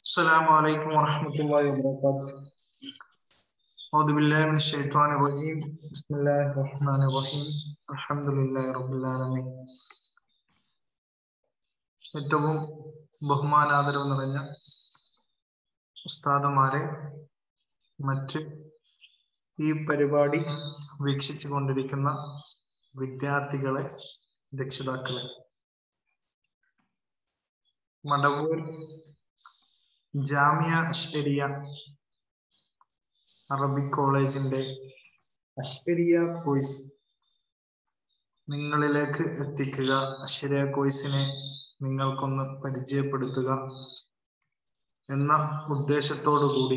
السلام عليكم ورحمة الله وبركاته أعوذ بالله من الشيطان الرجيم بسم الله الرحمن الرحيم الحمد لله رب العالمين ഏറ്റവും ബഹുമാനാദരവ് നിറഞ്ഞ ഉസ്താദുമാരെ മറ്റ് ഈ പരിപാടി വീക്ഷിച്ചു കൊണ്ടിരിക്കുന്ന വിദ്യാർത്ഥികളെ രക്ഷിതാക്കളെ മടവൂർ ജാമിയ അഷ്കരിയ അറബിക് കോളേജിന്റെ അഷ്കരിയ കോഴ്സ് നിങ്ങളിലേക്ക് എത്തിക്കുക അഷ്കരിയ കോഴ്സിനെ നിങ്ങൾക്കൊന്ന് പരിചയപ്പെടുത്തുക എന്ന ഉദ്ദേശത്തോടു കൂടി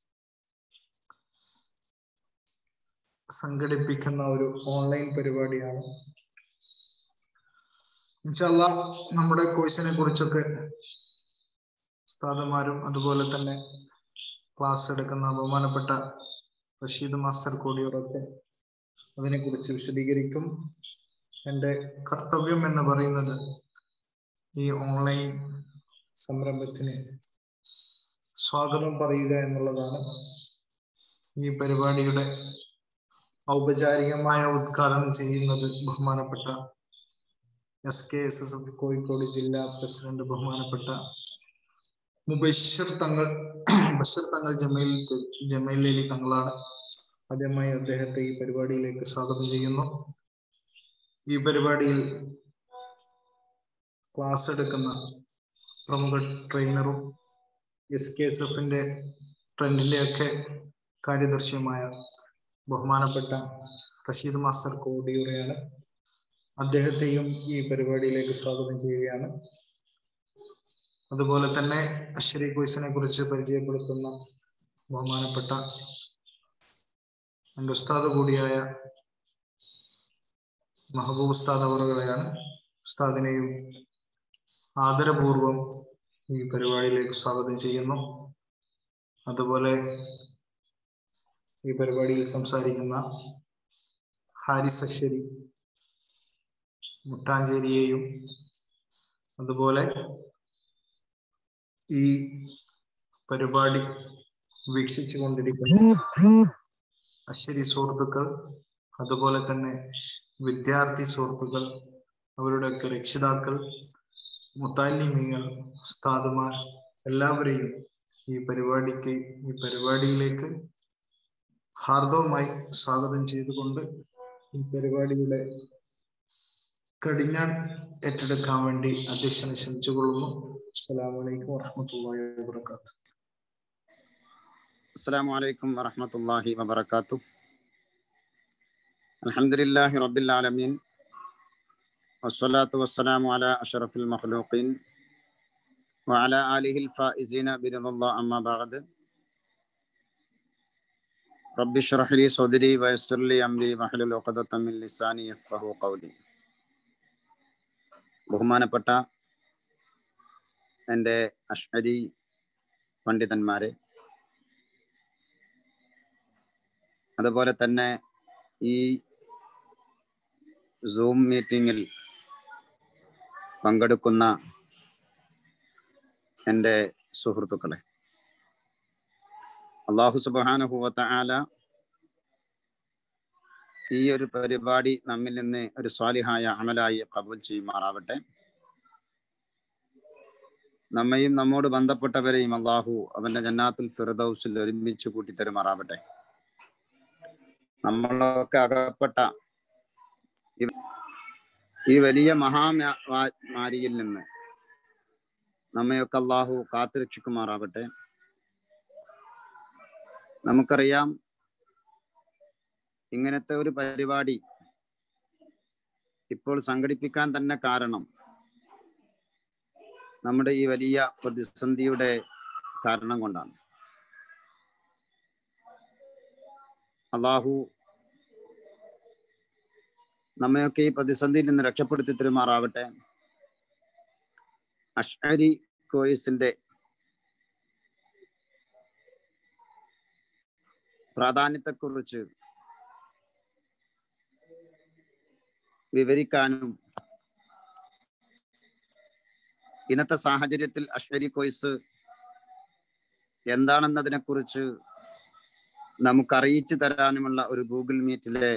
സംഘടിപ്പിക്കുന്ന ഒരു ഓൺലൈൻ പരിപാടിയാണ് ഇൻഷല്ല നമ്മുടെ കോഴ്സിനെ കുറിച്ചൊക്കെ ഉസ്താദുമാരും അതുപോലെ തന്നെ ക്ലാസ് എടുക്കുന്ന ബഹുമാനപ്പെട്ട റഷീദ് മാസ്റ്റർ കോടിയൂറൊക്കെ അതിനെക്കുറിച്ച് വിശദീകരിക്കും എൻ്റെ കർത്തവ്യം എന്ന് പറയുന്നത് ഈ ഓൺലൈൻ സംരംഭത്തിന് സ്വാഗതം പറയുക എന്നുള്ളതാണ് ഈ പരിപാടിയുടെ ഔപചാരികമായ ഉദ്ഘാടനം ചെയ്യുന്നത് ബഹുമാനപ്പെട്ട S K S S F Kozhikode ജില്ലാ പ്രസിഡന്റ് ബഹുമാനപ്പെട്ട മുബഷിർ തങ്ങൾ ബഷീർ തങ്ങൾ ജമീൽ ജമീലലി തങ്ങളാണ് ആദ്യമായി അദ്ദേഹത്തെ ഈ പരിപാടിയിലേക്ക് സ്വാഗതം ചെയ്യുന്നു ഈ പരിപാടിയിൽ ക്ലാസ് എടുക്കുന്ന പ്രമുഖ ട്രെയിനറും എസ് കെ എസ് എഫിന്റെ ട്രെൻഡിന്റെ ഒക്കെ കാര്യദർശിയുമായ ബഹുമാനപ്പെട്ട റഷീദ് മാസ്റ്റർ കോടിയൂറയാണ് അദ്ദേഹത്തെയും ഈ പരിപാടിയിലേക്ക് സ്വാഗതം ചെയ്യുകയാണ് അതുപോലെ തന്നെ അശ്വരി കോഴ്സിനെ കുറിച്ച് പരിചയപ്പെടുത്തുന്ന ബഹുമാനപ്പെട്ട എൻ്റെ ഉസ്താദ് കൂടിയായ മഹബൂബ് ഉസ്താദ് അവറുകളെയാണ് ഉസ്താദിനെയും ആദരപൂർവം ഈ പരിപാടിയിലേക്ക് സ്വാഗതം ചെയ്യുന്നു അതുപോലെ ഈ പരിപാടിയിൽ സംസാരിക്കുന്ന ഹാരിസ് അശ്വരി മുട്ടാഞ്ചേരിയെയും അതുപോലെ ഈ പരിപാടി വീക്ഷിച്ചു കൊണ്ടിരിക്കുന്ന അശ്വരി സുഹൃത്തുക്കൾ അതുപോലെ തന്നെ വിദ്യാർത്ഥി സുഹൃത്തുക്കൾ അവരുടെയൊക്കെ രക്ഷിതാക്കൾ മുത്താലിമീങ്ങൾ ഉസ്താദുമാർ എല്ലാവരെയും ഈ പരിപാടിക്ക് ഈ പരിപാടിയിലേക്ക് ഹാർദവുമായി സ്വാഗതം ചെയ്തുകൊണ്ട് ഈ പരിപാടിയുടെ കടിഞ്ഞാൻ ഏറ്റെടുക്കാൻ വേണ്ടി അധ്യക്ഷനെ ക്ഷണിച്ചുകൊള്ളുന്നു അസ്സലാമു അലൈക്കും വറഹ്മത്തുള്ളാഹി വബറകാതുഹു السلام عليكم ورحمة الله وبركاته الحمد لله رب العالمين والصلاة والسلام على أشرف المخلوقين وعلى آله الفائزين برضا الله أما بعد رب اشرح لي صدري ويسر لي أمري واحلل عقدة من لساني يفقه قولي ബഹുമാനപ്പെട്ട എൻ്റെ അഷ്അരി പണ്ഡിതന്മാരെ അതുപോലെ തന്നെ ഈ സൂം മീറ്റിങ്ങിൽ പങ്കെടുക്കുന്ന എൻ്റെ സുഹൃത്തുക്കളെ അള്ളാഹു സുബാനുഭൂവത്ത ആല ഈ ഒരു പരിപാടി നമ്മിൽ നിന്ന് ഒരു സ്വാലിഹായ അമലായി കബൂൽ ചെയ്യുമാറാവട്ടെ നമ്മയും നമ്മോട് ബന്ധപ്പെട്ടവരെയും അള്ളാഹു അവന്റെ ജന്നാത്തുൽ ഫിറദൌസിൽ ഒരുമിച്ച് കൂട്ടിത്തരുമാറാവട്ടെ നമ്മളൊക്കെ അകപ്പെട്ട ഈ വലിയ മഹാമാരിയിൽ നിന്ന് നമ്മയൊക്കെ അള്ളാഹു കാത്തുരക്ഷിക്കുമാറാവട്ടെ നമുക്കറിയാം ഇങ്ങനത്തെ ഒരു പരിപാടി ഇപ്പോൾ സംഘടിപ്പിക്കാൻ തന്നെ കാരണം നമ്മുടെ ഈ വലിയ പ്രതിസന്ധിയുടെ കാരണം കൊണ്ടാണ് അള്ളാഹു നമ്മയൊക്കെ ഈ പ്രതിസന്ധിയിൽ നിന്ന് രക്ഷപ്പെടുത്തി തരുമാറാവട്ടെ അഷ്അരി കോഴ്സിന്റെ പ്രാധാന്യത്തെക്കുറിച്ച് വിവരിക്കാനും ഇന്നത്തെ സാഹചര്യത്തിൽ അഷ്വരി കോയ്സ് എന്താണെന്നതിനെക്കുറിച്ച് നമുക്ക് അറിയിച്ചു തരാനുമുള്ള ഒരു ഗൂഗിൾ മീറ്റിലെ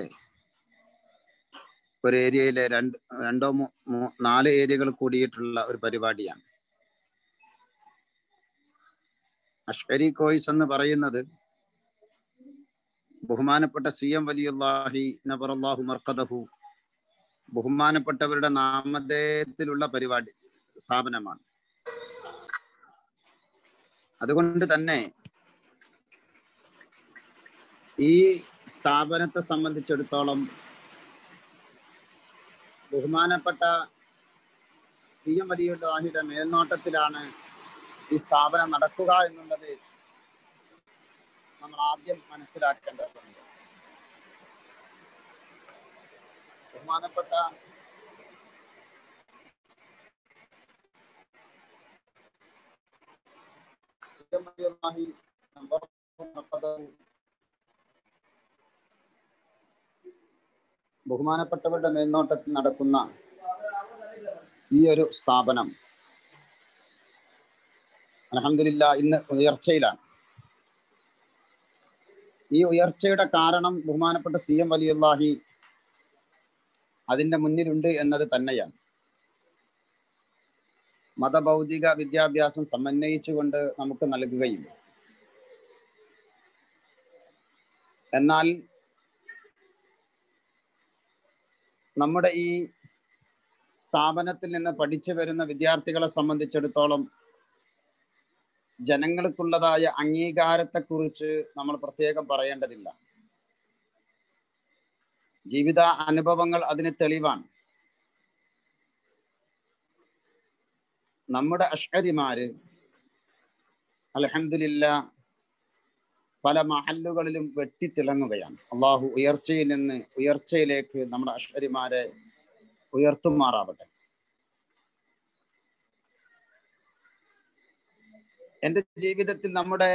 ഒരു ഏരിയയിലെ രണ്ട് രണ്ടോ മൂ- മൂ- നാല് ഏരിയകൾ കൂടിയിട്ടുള്ള ഒരു പരിപാടിയാണ് അഷ്കരി കോയ്സ് എന്ന് പറയുന്നത് ബഹുമാനപ്പെട്ട സി എം വലിയുല്ലാഹി നബറല്ലാഹു മർക്കദഹു ബഹുമാനപ്പെട്ടവരുടെ നാമധേയത്തിലുള്ള പരിപാടി സ്ഥാപനമാണ് അതുകൊണ്ട് തന്നെ ഈ സ്ഥാപനത്തെ സംബന്ധിച്ചിടത്തോളം ബഹുമാനപ്പെട്ട സി എം വലിയുല്ലാഹിയുടെ മേൽനോട്ടത്തിലാണ് ഈ സ്ഥാപനം നടക്കുക എന്നുള്ളത് നമ്മൾ ആദ്യം മനസ്സിലാക്കേണ്ടതുണ്ട് ബഹുമാനപ്പെട്ട സി എം വലിയുല്ലാഹി നമ്പർ ബഹുമാനപ്പെട്ടവരുടെ മേൽനോട്ടത്തിൽ നടക്കുന്ന ഈ ഒരു സ്ഥാപനം അലഹമില്ല ഇന്ന് ഉയർച്ചയിലാണ് ഈ ഉയർച്ചയുടെ കാരണം ബഹുമാനപ്പെട്ട സി എം വലിയുല്ലാഹി അതിന്റെ മുന്നിലുണ്ട് എന്നത് തന്നെയാണ് മതഭൗതിക വിദ്യാഭ്യാസം സമന്വയിച്ചുകൊണ്ട് നമുക്ക് നൽകുകയും എന്നാൽ നമ്മുടെ ഈ സ്ഥാപനത്തിൽ നിന്ന് പഠിച്ചു വരുന്ന വിദ്യാർത്ഥികളെ സംബന്ധിച്ചിടത്തോളം ജനങ്ങൾക്കുള്ളതായ അംഗീകാരത്തെക്കുറിച്ച് നമ്മൾ പ്രത്യേകം പറയേണ്ടതില്ല ജീവിത അനുഭവങ്ങൾ അതിന് തെളിവാണ് നമ്മുടെ അഷ്കരിമാര് അലഹമില്ല പല മഹല്ലുകളിലും വെട്ടിത്തിളങ്ങുകയാണ് അള്ളാഹു ഉയർച്ചയിൽ നിന്ന് ഉയർച്ചയിലേക്ക് നമ്മുടെ അഷ്കരിമാരെ ഉയർത്തുമാറാവട്ടെ എൻ്റെ ജീവിതത്തിൽ നമ്മുടെ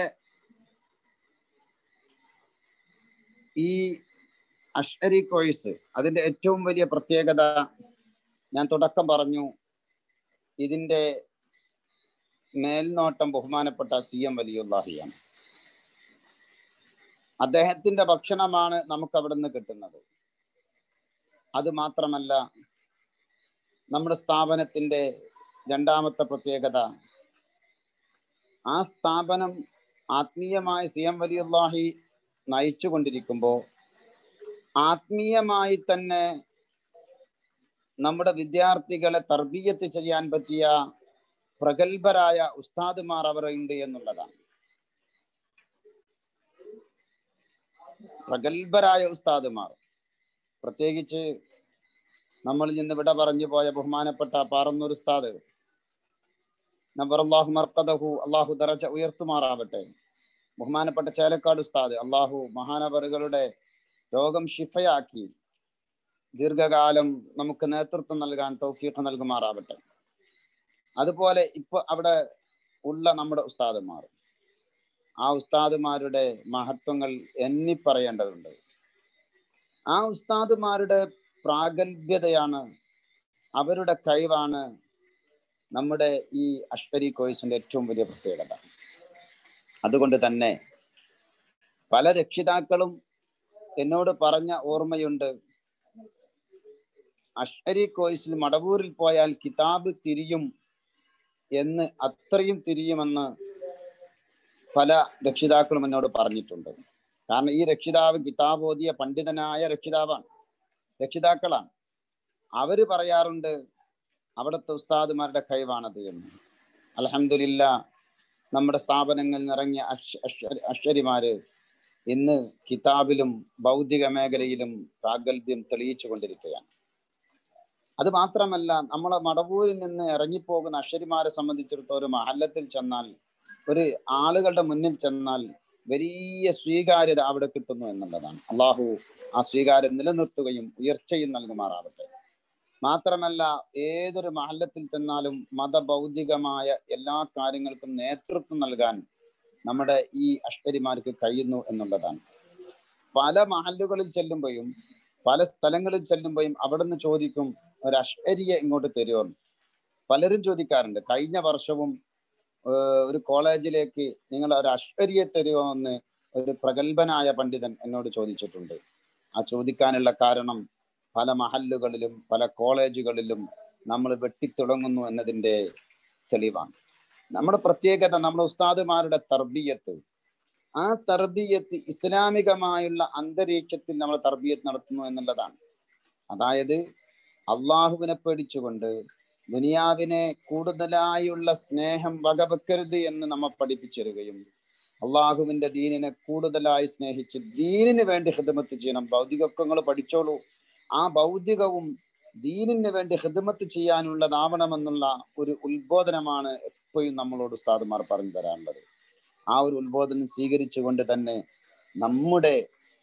ഈ അഷ്അരി കോഴ്സ് അതിൻ്റെ ഏറ്റവും വലിയ പ്രത്യേകത ഞാൻ തുടക്കം പറഞ്ഞു ഇതിൻ്റെ മേൽനോട്ടം ബഹുമാനപ്പെട്ട സി എം വലിയുല്ലാഹിയാണ് അദ്ദേഹത്തിന്റെ ഭക്ഷണമാണ് നമുക്ക് അവിടെ നിന്ന് കിട്ടുന്നത് അത് മാത്രമല്ല നമ്മുടെ സ്ഥാപനത്തിന്റെ രണ്ടാമത്തെ പ്രത്യേകത ആ സ്ഥാപനം ആത്മീയമായ സി എം വലിയുല്ലാഹി നയിച്ചു കൊണ്ടിരിക്കുമ്പോൾ ആത്മീയമായി തന്നെ നമ്മുടെ വിദ്യാർത്ഥികളെ തർബീയത്ത് ചെയ്യാൻ പറ്റിയ പ്രഗത്ഭരായ ഉസ്താദുമാർ അവർ ഉണ്ട് എന്നുള്ളതാണ് പ്രഗത്ഭരായ ഉസ്താദുമാർ പ്രത്യേകിച്ച് നമ്മളിൽ നിന്ന് വിട പറഞ്ഞു പോയ ബഹുമാനപ്പെട്ട പാറന്നൂർ ഉസ്താദ് നബർ അള്ളാഹു മർക്കദഹു അള്ളാഹു ദറച്ച ഉയർത്തുമാറാവട്ടെ ബഹുമാനപ്പെട്ട ചേലക്കാട് ഉസ്താദ് അള്ളാഹു മഹാനവറുകളുടെ രോഗം ഷിഫയാക്കി ദീർഘകാലം നമുക്ക് നേതൃത്വം നൽകാൻ തൗഫീഖ് നൽകുമാറാവട്ടെ അതുപോലെ ഇപ്പൊ അവിടെ ഉള്ള നമ്മുടെ ഉസ്താദുമാർ ആ ഉസ്താദുമാരുടെ മഹത്വങ്ങൾ എണ്ണി പറയേണ്ടതുണ്ട് ആ ഉസ്താദുമാരുടെ പ്രാഗൽഭ്യതയാണ് അവരുടെ കഴിവാണ് നമ്മുടെ ഈ അഷ്കരി കോഴ്സിന്റെ ഏറ്റവും വലിയ പ്രത്യേകത അതുകൊണ്ട് തന്നെ പല രക്ഷിതാക്കളും എന്നോട് പറഞ്ഞ ഓർമ്മയുണ്ട് അഷ്കരി കോഴ്സിൽ മടവൂരിൽ പോയാൽ കിതാബ് തിരിയും എന്ന് അത്രയും തിരിയുമെന്ന് പല രക്ഷിതാക്കളും എന്നോട് പറഞ്ഞിട്ടുണ്ട് കാരണം ഈ രക്ഷിതാവ് കിതാബ് ഓതിയ പണ്ഡിതനായ രക്ഷിതാവാണ് രക്ഷിതാക്കളാണ് അവര് പറയാറുണ്ട് അവിടുത്തെ ഉസ്താദുമാരുടെ കഴിവാണത് എന്ന് അലഹമില്ല നമ്മുടെ സ്ഥാപനങ്ങളിൽ നിറങ്ങിയ അക്ഷ അക്ഷ- അക്ഷരിമാര് ഇന്ന് കിതാബിലും ഭൗതിക മേഖലയിലും പ്രാഗൽഭ്യം തെളിയിച്ചു കൊണ്ടിരിക്കുകയാണ് അത് മാത്രമല്ല നമ്മളെ മടവൂരിൽ നിന്ന് ഇറങ്ങിപ്പോകുന്ന അക്ഷരിമാരെ സംബന്ധിച്ചിടത്തോളം ഒരു മഹല്ലത്തിൽ ചെന്നാൽ ഒരു ആളുകളുടെ മുന്നിൽ ചെന്നാൽ വലിയ സ്വീകാര്യത അവിടെ കിട്ടുന്നു എന്നുള്ളതാണ് അള്ളാഹു ആ സ്വീകാര്യം നിലനിർത്തുകയും ഉയർച്ചയും നൽകുമാറാവട്ടെ മാത്രമല്ല ഏതൊരു മഹല്ലത്തിൽ ചെന്നാലും മതഭൗതികമായ എല്ലാ കാര്യങ്ങൾക്കും നേതൃത്വം നൽകാൻ നമ്മുടെ ഈ അഷ്കരിമാർക്ക് കഴിയുന്നു എന്നുള്ളതാണ് പല മഹല്ലുകളിൽ ചെല്ലുമ്പോഴും പല സ്ഥലങ്ങളിൽ ചെല്ലുമ്പോഴും അവിടെ നിന്ന് ചോദിക്കും ഒരു അഷ്കരിയെ ഇങ്ങോട്ട് തരുമോ പലരും ചോദിക്കാറുണ്ട് കഴിഞ്ഞ വർഷവും ഏഹ് ഒരു കോളേജിലേക്ക് നിങ്ങൾ ഒരു അശ്വര്യെ തരുമോ എന്ന് ഒരു പ്രഗത്ഭനായ പണ്ഡിതൻ എന്നോട് ചോദിച്ചിട്ടുണ്ട് ആ ചോദിക്കാനുള്ള കാരണം പല മഹല്ലുകളിലും പല കോളേജുകളിലും നമ്മൾ വെട്ടിത്തുടങ്ങുന്നു എന്നതിൻ്റെ തെളിവാണ് നമ്മുടെ പ്രത്യേകത നമ്മുടെ ഉസ്താദുമാരുടെ തർബീയത്ത് ആ തർബീയത്ത് ഇസ്ലാമികമായുള്ള അന്തരീക്ഷത്തിൽ നമ്മൾ തർബീയത്ത് നടത്തുന്നു എന്നുള്ളതാണ് അതായത് അള്ളാഹുവിനെ പേടിച്ചുകൊണ്ട് ദുനിയാവിനെ കൂടുതലായുള്ള സ്നേഹം വകവെക്കരുത് എന്ന് നമ്മെ പഠിപ്പിച്ചിരുകയും അള്ളാഹുവിന്റെ ദീനിനെ കൂടുതലായി സ്നേഹിച്ച് ദീനിന് വേണ്ടി ഹിദമത്ത് ചെയ്യണം ഭൗതികമൊക്കെ നിങ്ങൾ പഠിച്ചോളൂ ആ ഭൗതികവും ദീനിന് വേണ്ടി ഹിദമത്ത് ചെയ്യാനുള്ളതാവണമെന്നുള്ള ഒരു ഉത്ബോധനമാണ് എപ്പോഴും നമ്മളോട് ഉസ്താദുമാർ പറഞ്ഞു തരാനുള്ളത് ആ ഒരു ഉത്ബോധനം സ്വീകരിച്ചുകൊണ്ട് തന്നെ നമ്മുടെ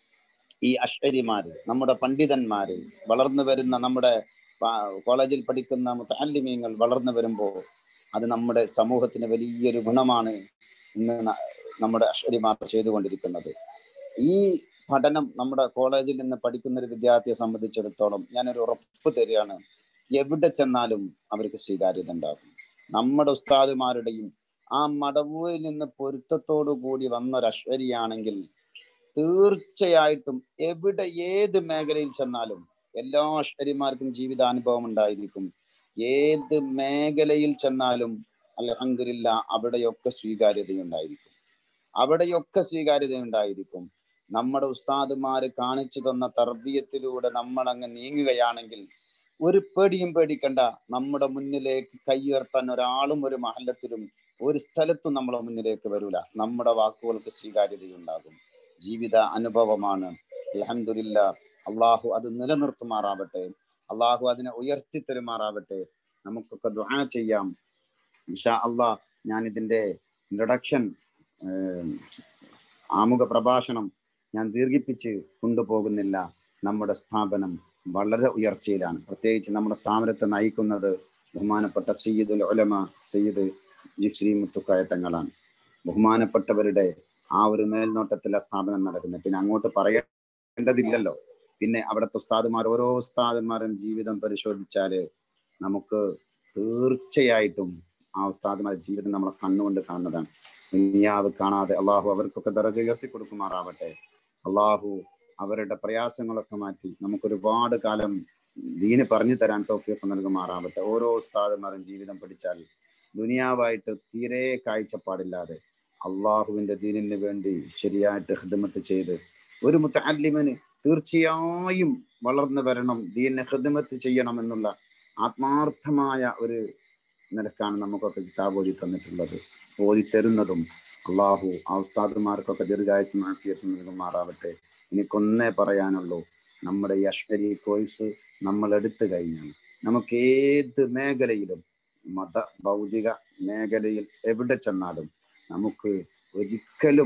ഈ അശ്വരിമാര് നമ്മുടെ പണ്ഡിതന്മാര് വളർന്നു വരുന്ന നമ്മുടെ കോളേജിൽ പഠിക്കുന്ന മുത്തല്ലിമീങ്ങൾ വളർന്നു വരുമ്പോൾ അത് നമ്മുടെ സമൂഹത്തിന് വലിയൊരു ഗുണമാണ് ഇന്ന് നമ്മുടെ അശ്വരിമാർ ചെയ്തുകൊണ്ടിരിക്കുന്നത് ഈ പഠനം നമ്മുടെ കോളേജിൽ നിന്ന് പഠിക്കുന്ന ഒരു വിദ്യാർത്ഥിയെ സംബന്ധിച്ചിടത്തോളം ഞാനൊരു ഉറപ്പ് തരികയാണ് എവിടെ ചെന്നാലും അവർക്ക് സ്വീകാര്യത ഉണ്ടാകും നമ്മുടെ ഉസ്താദുമാരുടെയും ആ മടവൂരിൽ നിന്ന് പൊരുത്തത്തോടു കൂടി വന്ന ഒരു അശ്വരിയാണെങ്കിൽ തീർച്ചയായിട്ടും എവിടെ ഏത് മേഖലയിൽ ചെന്നാലും എല്ലാ അശ്വരിമാർക്കും ജീവിതാനുഭവം ഉണ്ടായിരിക്കും ഏത് മേഖലയിൽ ചെന്നാലും അലഹങ്കരില്ല അവിടെയൊക്കെ സ്വീകാര്യതയുണ്ടായിരിക്കും അവിടെയൊക്കെ സ്വീകാര്യതയുണ്ടായിരിക്കും നമ്മുടെ ഉസ്താദുമാര് കാണിച്ചു തന്ന തർബീയത്തിലൂടെ നമ്മൾ അങ്ങ് നീങ്ങുകയാണെങ്കിൽ ഒരു പേടിയും പേടിക്കണ്ട നമ്മുടെ മുന്നിലേക്ക് കൈയുയർത്താൻ ഒരാളും ഒരു മഹല്ലത്തിലും ഒരു സ്ഥലത്തും നമ്മളെ മുന്നിലേക്ക് വരൂല നമ്മുടെ വാക്കുകൾക്ക് സ്വീകാര്യതയുണ്ടാകും ജീവിത അനുഭവമാണ് അലഹമില്ല അള്ളാഹു അത് നിലനിർത്തുമാറാവട്ടെ അള്ളാഹു അതിനെ ഉയർത്തി തരുമാറാവട്ടെ നമുക്കൊക്കെ ദുആ ചെയ്യാം ഇൻഷാ അള്ളാഹ് ഞാൻ ഇതിന്റെ ഇൻട്രൊഡക്ഷൻ ആമുഖ പ്രഭാഷണം ഞാൻ ദീർഘിപ്പിച്ച് കൊണ്ടുപോകുന്നില്ല നമ്മുടെ സ്ഥാപനം വളരെ ഉയർച്ചയിലാണ് പ്രത്യേകിച്ച് നമ്മുടെ സ്ഥാപനത്തെ നയിക്കുന്നത് ബഹുമാനപ്പെട്ട സയ്യിദുൽ ഉലമ സയ്യിദ് ജിഫ്രി മുത്തുക്കയത്തങ്ങളാണ് ബഹുമാനപ്പെട്ടവരുടെ ആ ഒരു മേൽനോട്ടത്തിൽ ആ സ്ഥാപനം നടക്കുന്നത് പിന്നെ അങ്ങോട്ട് പറയേണ്ടതില്ലല്ലോ പിന്നെ അവിടുത്തെ ഉസ്താദുമാർ ഓരോ ഉസ്താദന്മാരും ജീവിതം പരിശോധിച്ചാല് നമുക്ക് തീർച്ചയായിട്ടും ആ ഉസ്താദുമാരുടെ ജീവിതം നമ്മളെ കണ്ണുകൊണ്ട് കാണുന്നതാണ് ദുനിയാവ് കാണാതെ അള്ളാഹു അവർക്കൊക്കെ ദറജ ഉയർത്തി കൊടുക്കുമാറാവട്ടെ അള്ളാഹു അവരുടെ പ്രയാസങ്ങളൊക്കെ മാറ്റി നമുക്ക് ഒരുപാട് കാലം ദീന് പറഞ്ഞു തരാൻ തോഫിയൊക്കെ നൽകുമാറാവട്ടെ ഓരോ ഉസ്താദന്മാരും ജീവിതം പഠിച്ചാൽ ദുനിയാവായിട്ട് തീരെ കാഴ്ചപ്പാടില്ലാതെ അള്ളാഹുവിന്റെ ദീനിന് വേണ്ടി ശരിയായിട്ട് ഹിദമത്ത് ചെയ്ത് ഒരു മുത്തല്ലിമന് തീർച്ചയായും വളർന്നു വരണം ദീനെ ഹിദമത്ത് ചെയ്യണം എന്നുള്ള ആത്മാർത്ഥമായ ഒരു നിലക്കാണ് നമുക്കൊക്കെ കിതാബ് ഓതി തന്നിട്ടുള്ളത് ഓതി തരുന്നതും അള്ളാഹു ആ ഉസ്താദുമാർക്കൊക്കെ ദീർഘായുസ് മാഫിയത്ത് നൽകുമാറാവട്ടെ എനിക്കൊന്നേ പറയാനുള്ളൂ നമ്മുടെ ഈ അഷ്കരി കോഴ്സ് നമ്മൾ എടുത്തു കഴിഞ്ഞാൽ നമുക്ക് ഏത് മേഖലയിലും മത ഭൗതിക മേഖലയിൽ എവിടെ ചെന്നാലും നമുക്ക് ഒരിക്കലും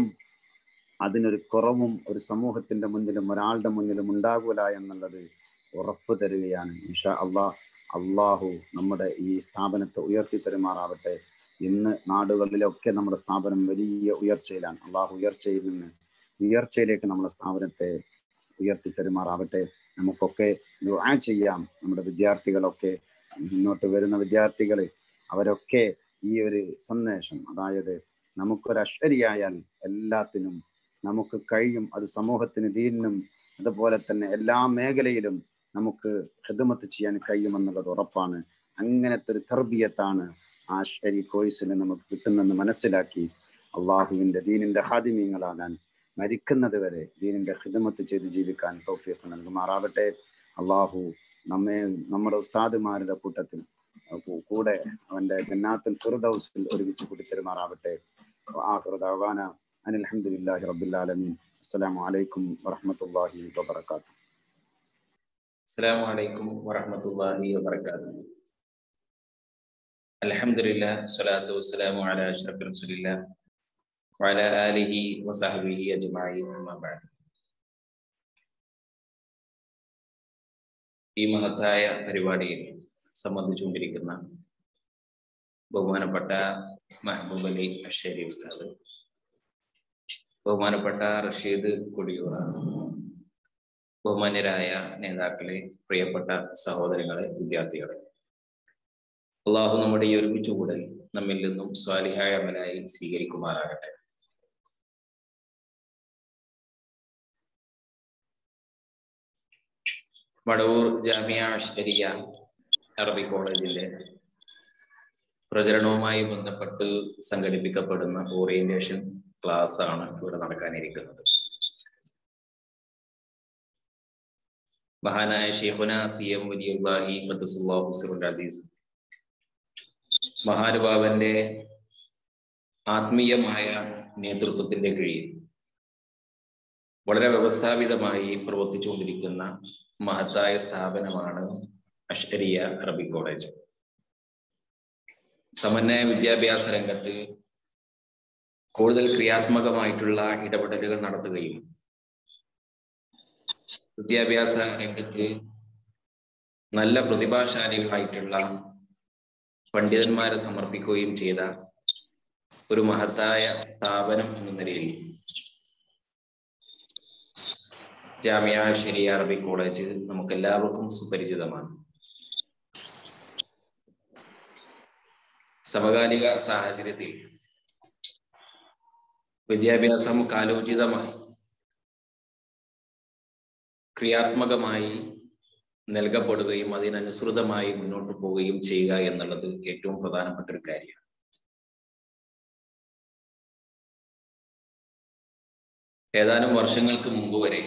അതിനൊരു കുറവും ഒരു സമൂഹത്തിന്റെ മുന്നിലും ഒരാളുടെ മുന്നിലും ഉണ്ടാകൂല എന്നുള്ളത് ഉറപ്പ് തരികയാണ് ഇൻഷാ അള്ളാഹ് അള്ളാഹു നമ്മുടെ ഈ സ്ഥാപനത്തെ ഉയർത്തി തരുമാറാവട്ടെ ഇന്ന് നാടുകളിലൊക്കെ നമ്മുടെ സ്ഥാപനം വലിയ ഉയർച്ചയിലാണ് അള്ളാഹു ഉയർച്ചയിൽ നിന്ന് ഉയർച്ചയിലേക്ക് നമ്മുടെ സ്ഥാപനത്തെ ഉയർത്തി തരുമാറാവട്ടെ നമുക്കൊക്കെ ദുആ ചെയ്യാം നമ്മുടെ വിദ്യാർത്ഥികളൊക്കെ മുന്നോട്ട് വരുന്ന വിദ്യാർത്ഥികൾ അവരൊക്കെ ഈ ഒരു സന്ദേശം അതായത് നമുക്കൊരു അശ്വരിയായാൽ എല്ലാത്തിനും നമുക്ക് കഴിയും അത് സമൂഹത്തിന് ദീനിനും അതുപോലെ തന്നെ എല്ലാ മേഖലയിലും നമുക്ക് ഹിദമത്ത് ചെയ്യാൻ കഴിയുമെന്നുള്ളത് ഉറപ്പാണ് അങ്ങനത്തെ ഒരു തർബീയത്താണ് ആ ശരി കോഴ്സിന് നമുക്ക് കിട്ടുന്നെന്ന് മനസ്സിലാക്കി അള്ളാഹുവിന്റെ ദീനിന്റെ ഹാദിമീങ്ങളാകാൻ മരിക്കുന്നത് വരെ ദീനിന്റെ ഹിദമത്ത് ചെയ്ത് ജീവിക്കാൻ തൗഫീഖ് നൽകുമാറാവട്ടെ അള്ളാഹു നമ്മെ നമ്മുടെ ഉസ്താദുമാരുടെ കൂട്ടത്തിൽ കൂടെ അവന്റെ ജന്നാത്തുൽ ഫിർദൗസിൽ ഒരുമിച്ച് കൂട്ടിത്തരുമാറാവട്ടെ ആഖിറു ദഅവാന അനിൽ ഹംദുലില്ലാഹി റബ്ബിൽ ആലമീൻ അസ്സലാമു അലൈക്കും വറഹ്മത്തുള്ളാഹി വബറകാതുഹു അസ്സലാമു അലൈക്കും വറഹ്മത്തുള്ളാഹി വബറകാതുഹു അൽഹംദുലില്ലാ സ്വലാത്തു വസ്സലാമു അലാ അഷ്റഫി റസൂലില്ലാ വഅലാ ആലിഹി വസഹ്ബിഹി അജ്മഈൻ അമ്മാ ബഅദ് ഈ മഹത്തായ പരിപാടിയിൽ സംബന്ധിച്ചുകൊണ്ടിരിക്കുന്ന ബഹുമാനപ്പെട്ട മെഹബൂബ് അലി അഷേരി ഉസ്താദ് ബഹുമാനപ്പെട്ട റഷീദ് കൊടിയൂറ ബഹുമാന്യരായ നേതാക്കളെ പ്രിയപ്പെട്ട സഹോദരങ്ങളെ വിദ്യാർത്ഥികളെ അള്ളാഹു നമ്മുടെ ഈ ഒരുമിച്ച് കൂടൽ നമ്മിൽ നിന്നും സ്വാലിഹായ അമലായി സ്വീകരിക്കുമാറാകട്ടെ മടവൂർ ജാമിയ അഷ്കരിയ അറബി കോളേജിന്റെ പ്രചരണവുമായി ബന്ധപ്പെട്ട് സംഘടിപ്പിക്കപ്പെടുന്ന ഓറിയന്റേഷൻ ക്ലാസ് ആണ് ഇവിടെ നടക്കാനിരിക്കുന്നത് മഹാനായ ഷെയ്ഖുന സി എം വലിയുല്ലാഹി ഖദ്സുല്ലാഹു സിറുൽ അസീസ് മഹാനുഭാവന്റെ ആത്മീയമായ നേതൃത്വത്തിന്റെ കീഴിൽ വളരെ വ്യവസ്ഥാപിതമായി പ്രവർത്തിച്ചുകൊണ്ടിരിക്കുന്ന മഹത്തായ സ്ഥാപനമാണ് അഷ്കരിയ അറബി കോളേജ് സമന്വയ വിദ്യാഭ്യാസ രംഗത്ത് കൂടുതൽ ക്രിയാത്മകമായിട്ടുള്ള ഇടപെടലുകൾ നടത്തുകയും വിദ്യാഭ്യാസ രംഗത്ത് നല്ല പ്രതിഭാശാലികളായിട്ടുള്ള പണ്ഡിതന്മാരെ സമർപ്പിക്കുകയും ചെയ്ത ഒരു മഹത്തായ സ്ഥാപനം എന്ന നിലയിൽ ജാമിയ ഷെരിയ അറബി കോളേജ് നമുക്ക് എല്ലാവർക്കും സുപരിചിതമാണ് സമകാലിക സാഹചര്യത്തിൽ വിദ്യാഭ്യാസം കാലോചിതമായി ക്രിയാത്മകമായി നൽകപ്പെടുകയും അതിനനുസൃതമായി മുന്നോട്ട് പോവുകയും ചെയ്യുക എന്നുള്ളത് ഏറ്റവും പ്രധാനപ്പെട്ട ഒരു കാര്യമാണ് ഏതാനും വർഷങ്ങൾക്ക് മുമ്പ് വരെ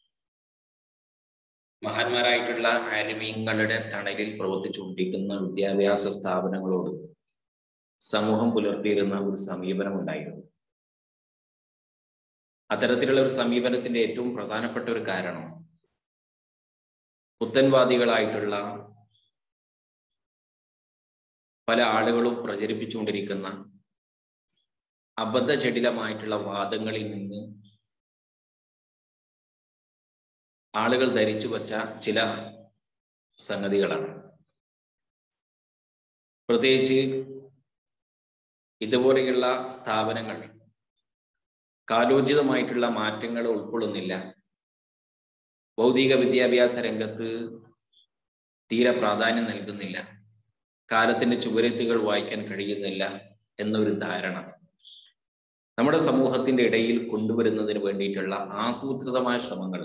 മഹാന്മാരായിട്ടുള്ള ആലിമീങ്ങളുടെ തണലിൽ പ്രവർത്തിച്ചുകൊണ്ടിരിക്കുന്ന വിദ്യാഭ്യാസ സ്ഥാപനങ്ങളോട് സമൂഹം പുലർത്തിയിരുന്ന ഒരു സമീപനം ഉണ്ടായിരുന്നു അത്തരത്തിലുള്ള ഒരു സമീപനത്തിന്റെ ഏറ്റവും പ്രധാനപ്പെട്ട ഒരു കാരണം പുത്തൻവാദികളായിട്ടുള്ള പല ആളുകളും പ്രചരിപ്പിച്ചുകൊണ്ടിരിക്കുന്ന അബദ്ധജടിലമായിട്ടുള്ള വാദങ്ങളിൽ നിന്ന് ആളുകൾ ധരിച്ചു വച്ച ചില സംഗതികളാണ് പ്രത്യേകിച്ച് ഇതുപോലെയുള്ള സ്ഥാപനങ്ങൾ കാലോചിതമായിട്ടുള്ള മാറ്റങ്ങൾ ഉൾക്കൊള്ളുന്നില്ല ഭൗതിക വിദ്യാഭ്യാസ രംഗത്ത് തീരെ പ്രാധാന്യം നൽകുന്നില്ല കാലത്തിന്റെ ചുവരെത്തുകൾ വായിക്കാൻ കഴിയുന്നില്ല എന്നൊരു ധാരണ നമ്മുടെ സമൂഹത്തിന്റെ ഇടയിൽ കൊണ്ടുവരുന്നതിന് വേണ്ടിയിട്ടുള്ള ആസൂത്രിതമായ ശ്രമങ്ങൾ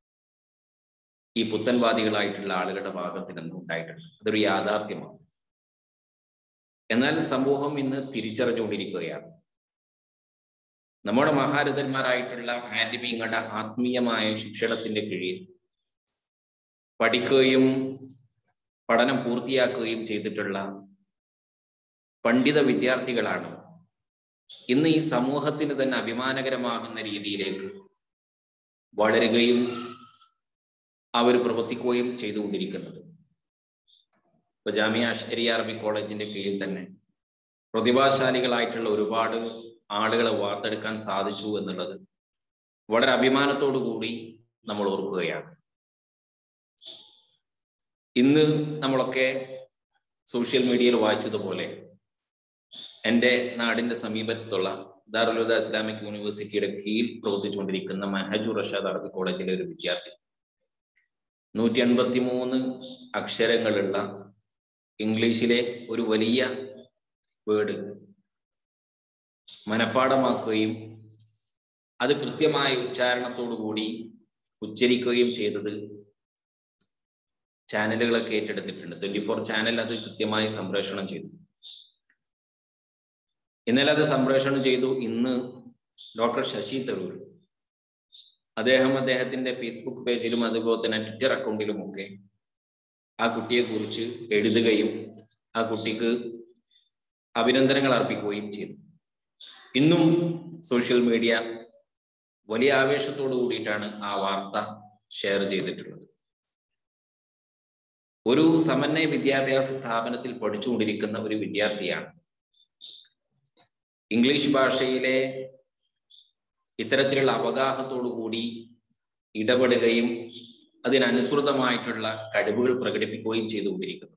ഈ പുത്തൻവാദികളായിട്ടുള്ള ആളുകളുടെ ഭാഗത്ത് നിന്ന് ഉണ്ടായിട്ടുണ്ട് അതൊരു യാഥാർത്ഥ്യമാണ് എന്നാൽ സമൂഹം ഇന്ന് തിരിച്ചറിഞ്ഞുകൊണ്ടിരിക്കുകയാണ് നമ്മുടെ മഹാരഥന്മാരായിട്ടുള്ള ആന്റിമീങ്ങളുടെ ആത്മീയമായ ശിക്ഷണത്തിന്റെ കീഴിൽ പഠിക്കുകയും പഠനം പൂർത്തിയാക്കുകയും ചെയ്തിട്ടുള്ള പണ്ഡിത വിദ്യാർത്ഥികളാണ് ഇന്ന് ഈ സമൂഹത്തിന് തന്നെ അഭിമാനകരമാകുന്ന രീതിയിലേക്ക് വളരുകയും അവർ പ്രവർത്തിക്കുകയും ചെയ്തുകൊണ്ടിരിക്കുന്നത് ഇപ്പൊ ജാമിയ അഷ്കരിയ അറബി കോളേജിന്റെ കീഴിൽ തന്നെ പ്രതിഭാശാലികളായിട്ടുള്ള ഒരുപാട് ആളുകളെ വാർത്തെടുക്കാൻ സാധിച്ചു എന്നുള്ളത് വളരെ അഭിമാനത്തോടു കൂടി നമ്മൾ ഓർക്കുകയാണ് ഇന്ന് നമ്മളൊക്കെ സോഷ്യൽ മീഡിയയിൽ വായിച്ചതുപോലെ എൻ്റെ നാടിന്റെ സമീപത്തുള്ള ദാറുലുദ ഇസ്ലാമിക് യൂണിവേഴ്സിറ്റിയുടെ കീഴിൽ പ്രവർത്തിച്ചുകൊണ്ടിരിക്കുന്ന മഹജുർ റഷാദ് അറബി കോളേജിലെ ഒരു വിദ്യാർത്ഥി നൂറ്റി എൺപത്തി മൂന്ന് അക്ഷരങ്ങളുള്ള ഇംഗ്ലീഷിലെ ഒരു വലിയ വേർഡ് മനഃപ്പാടമാക്കുകയും അത് കൃത്യമായ ഉച്ചാരണത്തോടു കൂടി ഉച്ചരിക്കുകയും ചെയ്തത് ചാനലുകളൊക്കെ ഏറ്റെടുത്തിട്ടുണ്ട് ട്വന്റി ഫോർ ചാനൽ അത് കൃത്യമായി സംപ്രേഷണം ചെയ്തു ഇന്നലെ അത് സംപ്രേഷണം ചെയ്തു ഇന്ന് ഡോക്ടർ ശശി തരൂർ അദ്ദേഹം അദ്ദേഹത്തിന്റെ ഫേസ്ബുക്ക് പേജിലും അതുപോലെ തന്നെ ട്വിറ്റർ അക്കൗണ്ടിലുമൊക്കെ ആ കുട്ടിയെ കുറിച്ച് എഴുതുകയും ആ കുട്ടിക്ക് അഭിനന്ദനങ്ങൾ അർപ്പിക്കുകയും ചെയ്തു ഇന്നും സോഷ്യൽ മീഡിയ വലിയ ആവേശത്തോടു കൂടിയിട്ടാണ് ആ വാർത്ത ഷെയർ ചെയ്തിട്ടുള്ളത് ഒരു സമന്വയ വിദ്യാഭ്യാസ സ്ഥാപനത്തിൽ പഠിച്ചുകൊണ്ടിരിക്കുന്ന ഒരു വിദ്യാർത്ഥിയാണ് ഇംഗ്ലീഷ് ഭാഷയിലെ ഇത്തരത്തിലുള്ള അവഗാഹത്തോടു കൂടി ഇടപെടുകയും അതിനനുസൃതമായിട്ടുള്ള കഴിവുകൾ പ്രകടിപ്പിക്കുകയും ചെയ്തുകൊണ്ടിരിക്കുന്നത്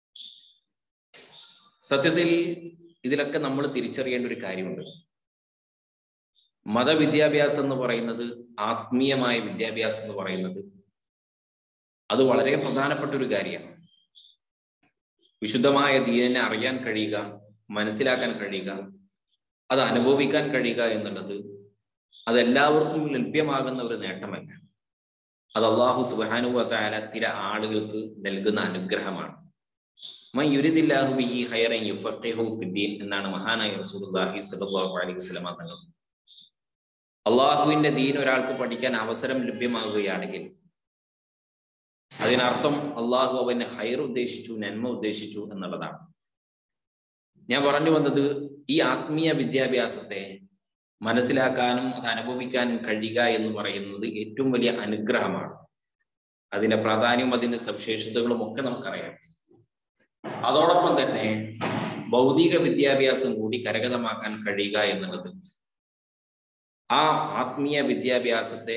സത്യത്തിൽ ഇതിലൊക്കെ നമ്മൾ തിരിച്ചറിയേണ്ട ഒരു കാര്യമുണ്ട് മതവിദ്യാഭ്യാസം എന്ന് പറയുന്നത് ആത്മീയമായ വിദ്യാഭ്യാസം എന്ന് പറയുന്നത് അത് വളരെ പ്രധാനപ്പെട്ട ഒരു കാര്യമാണ് വിശുദ്ധമായ ദീനിനെ അറിയാൻ കഴിയുക മനസ്സിലാക്കാൻ കഴിയുക അത് അനുഭവിക്കാൻ കഴിയുക എന്നുള്ളത് അതെല്ലാവർക്കും ലഭ്യമാകുന്ന ഒരു നേട്ടമല്ല അത് അള്ളാഹു സുബാനുവല ചില ആളുകൾക്ക് നൽകുന്ന അനുഗ്രഹമാണ് മയുരിദില്ലാഹു ബിഹി ഖൈറൻ യുഫഖിഹു ഫിദ്ദീൻ എന്നാണ് മഹാനായ റസൂലുള്ളാഹി സ്വല്ലല്ലാഹു അലൈഹി വസല്ലം തങ്ങൾ അള്ളാഹുവിന്റെ ദീൻ ഒരാൾക്ക് പഠിക്കാൻ അവസരം ലഭ്യമാകുകയാണെങ്കിൽ അതിനർത്ഥം അള്ളാഹു അവന് ഹൈർ ഉദ്ദേശിച്ചു നന്മ ഉദ്ദേശിച്ചു എന്നുള്ളതാണ് ഞാൻ പറഞ്ഞു വന്നത് ഈ ആത്മീയ വിദ്യാഭ്യാസത്തെ മനസ്സിലാക്കാനും അത് അനുഭവിക്കാനും കഴിയുക എന്ന് പറയുന്നത് ഏറ്റവും വലിയ അനുഗ്രഹമാണ് അതിന്റെ പ്രാധാന്യവും അതിന്റെ സവിശേഷതകളും ഒക്കെ നമുക്കറിയാം അതോടൊപ്പം തന്നെ ഭൗതിക വിദ്യാഭ്യാസം കൂടി കരഗതമാക്കാൻ കഴിയുക എന്നുള്ളത് ആ ആത്മീയ വിദ്യാഭ്യാസത്തെ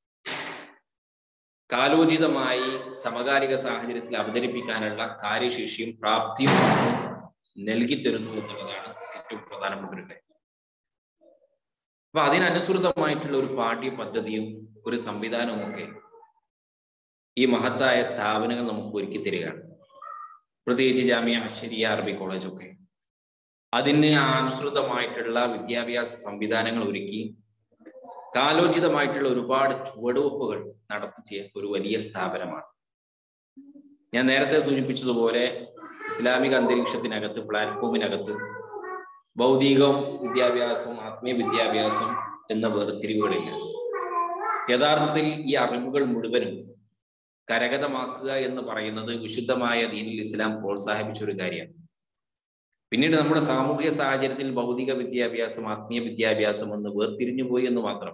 കാലോചിതമായി സമകാലിക സാഹചര്യത്തിൽ അവതരിപ്പിക്കാനുള്ള കാര്യശേഷിയും പ്രാപ്തിയും നൽകി തരുന്നു എന്നുള്ളതാണ് ഏറ്റവും പ്രധാനപ്പെട്ട ഒരു കാര്യം അപ്പൊ അതിനനുസൃതമായിട്ടുള്ള ഒരു പാഠ്യ പദ്ധതിയും ഒരു സംവിധാനവും ഒക്കെ ഈ മഹത്തായ സ്ഥാപനങ്ങൾ നമുക്ക് ഒരുക്കി തരികയാണ് പ്രത്യേകിച്ച് ജാമ്യ അശ്ശരിയ അറബി കോളേജൊക്കെ അതിന് അനുസൃതമായിട്ടുള്ള വിദ്യാഭ്യാസ സംവിധാനങ്ങൾ ഒരുക്കി കാലോചിതമായിട്ടുള്ള ഒരുപാട് ചുവടുവെപ്പുകൾ നടത്തിയ ഒരു വലിയ സ്ഥാപനമാണ് ഞാൻ നേരത്തെ സൂചിപ്പിച്ചതുപോലെ ഇസ്ലാമിക അന്തരീക്ഷത്തിനകത്ത് പ്ലാറ്റ്ഫോമിനകത്ത് ഭൗതികം വിദ്യാഭ്യാസം ആത്മീയ വിദ്യാഭ്യാസം എന്ന വേർതിരിവുകളില്ല യഥാർത്ഥത്തിൽ ഈ അറിവുകൾ മുഴുവനും കരഗതമാക്കുക എന്ന് പറയുന്നത് വിശുദ്ധമായ ദീനിൽ ഇസ്ലാം പ്രോത്സാഹിപ്പിച്ച ഒരു കാര്യമാണ് പിന്നീട് നമ്മുടെ സാമൂഹിക സാഹചര്യത്തിൽ ഭൗതിക വിദ്യാഭ്യാസം ആത്മീയ വിദ്യാഭ്യാസം എന്ന് വേർതിരിഞ്ഞു പോയി എന്ന് മാത്രം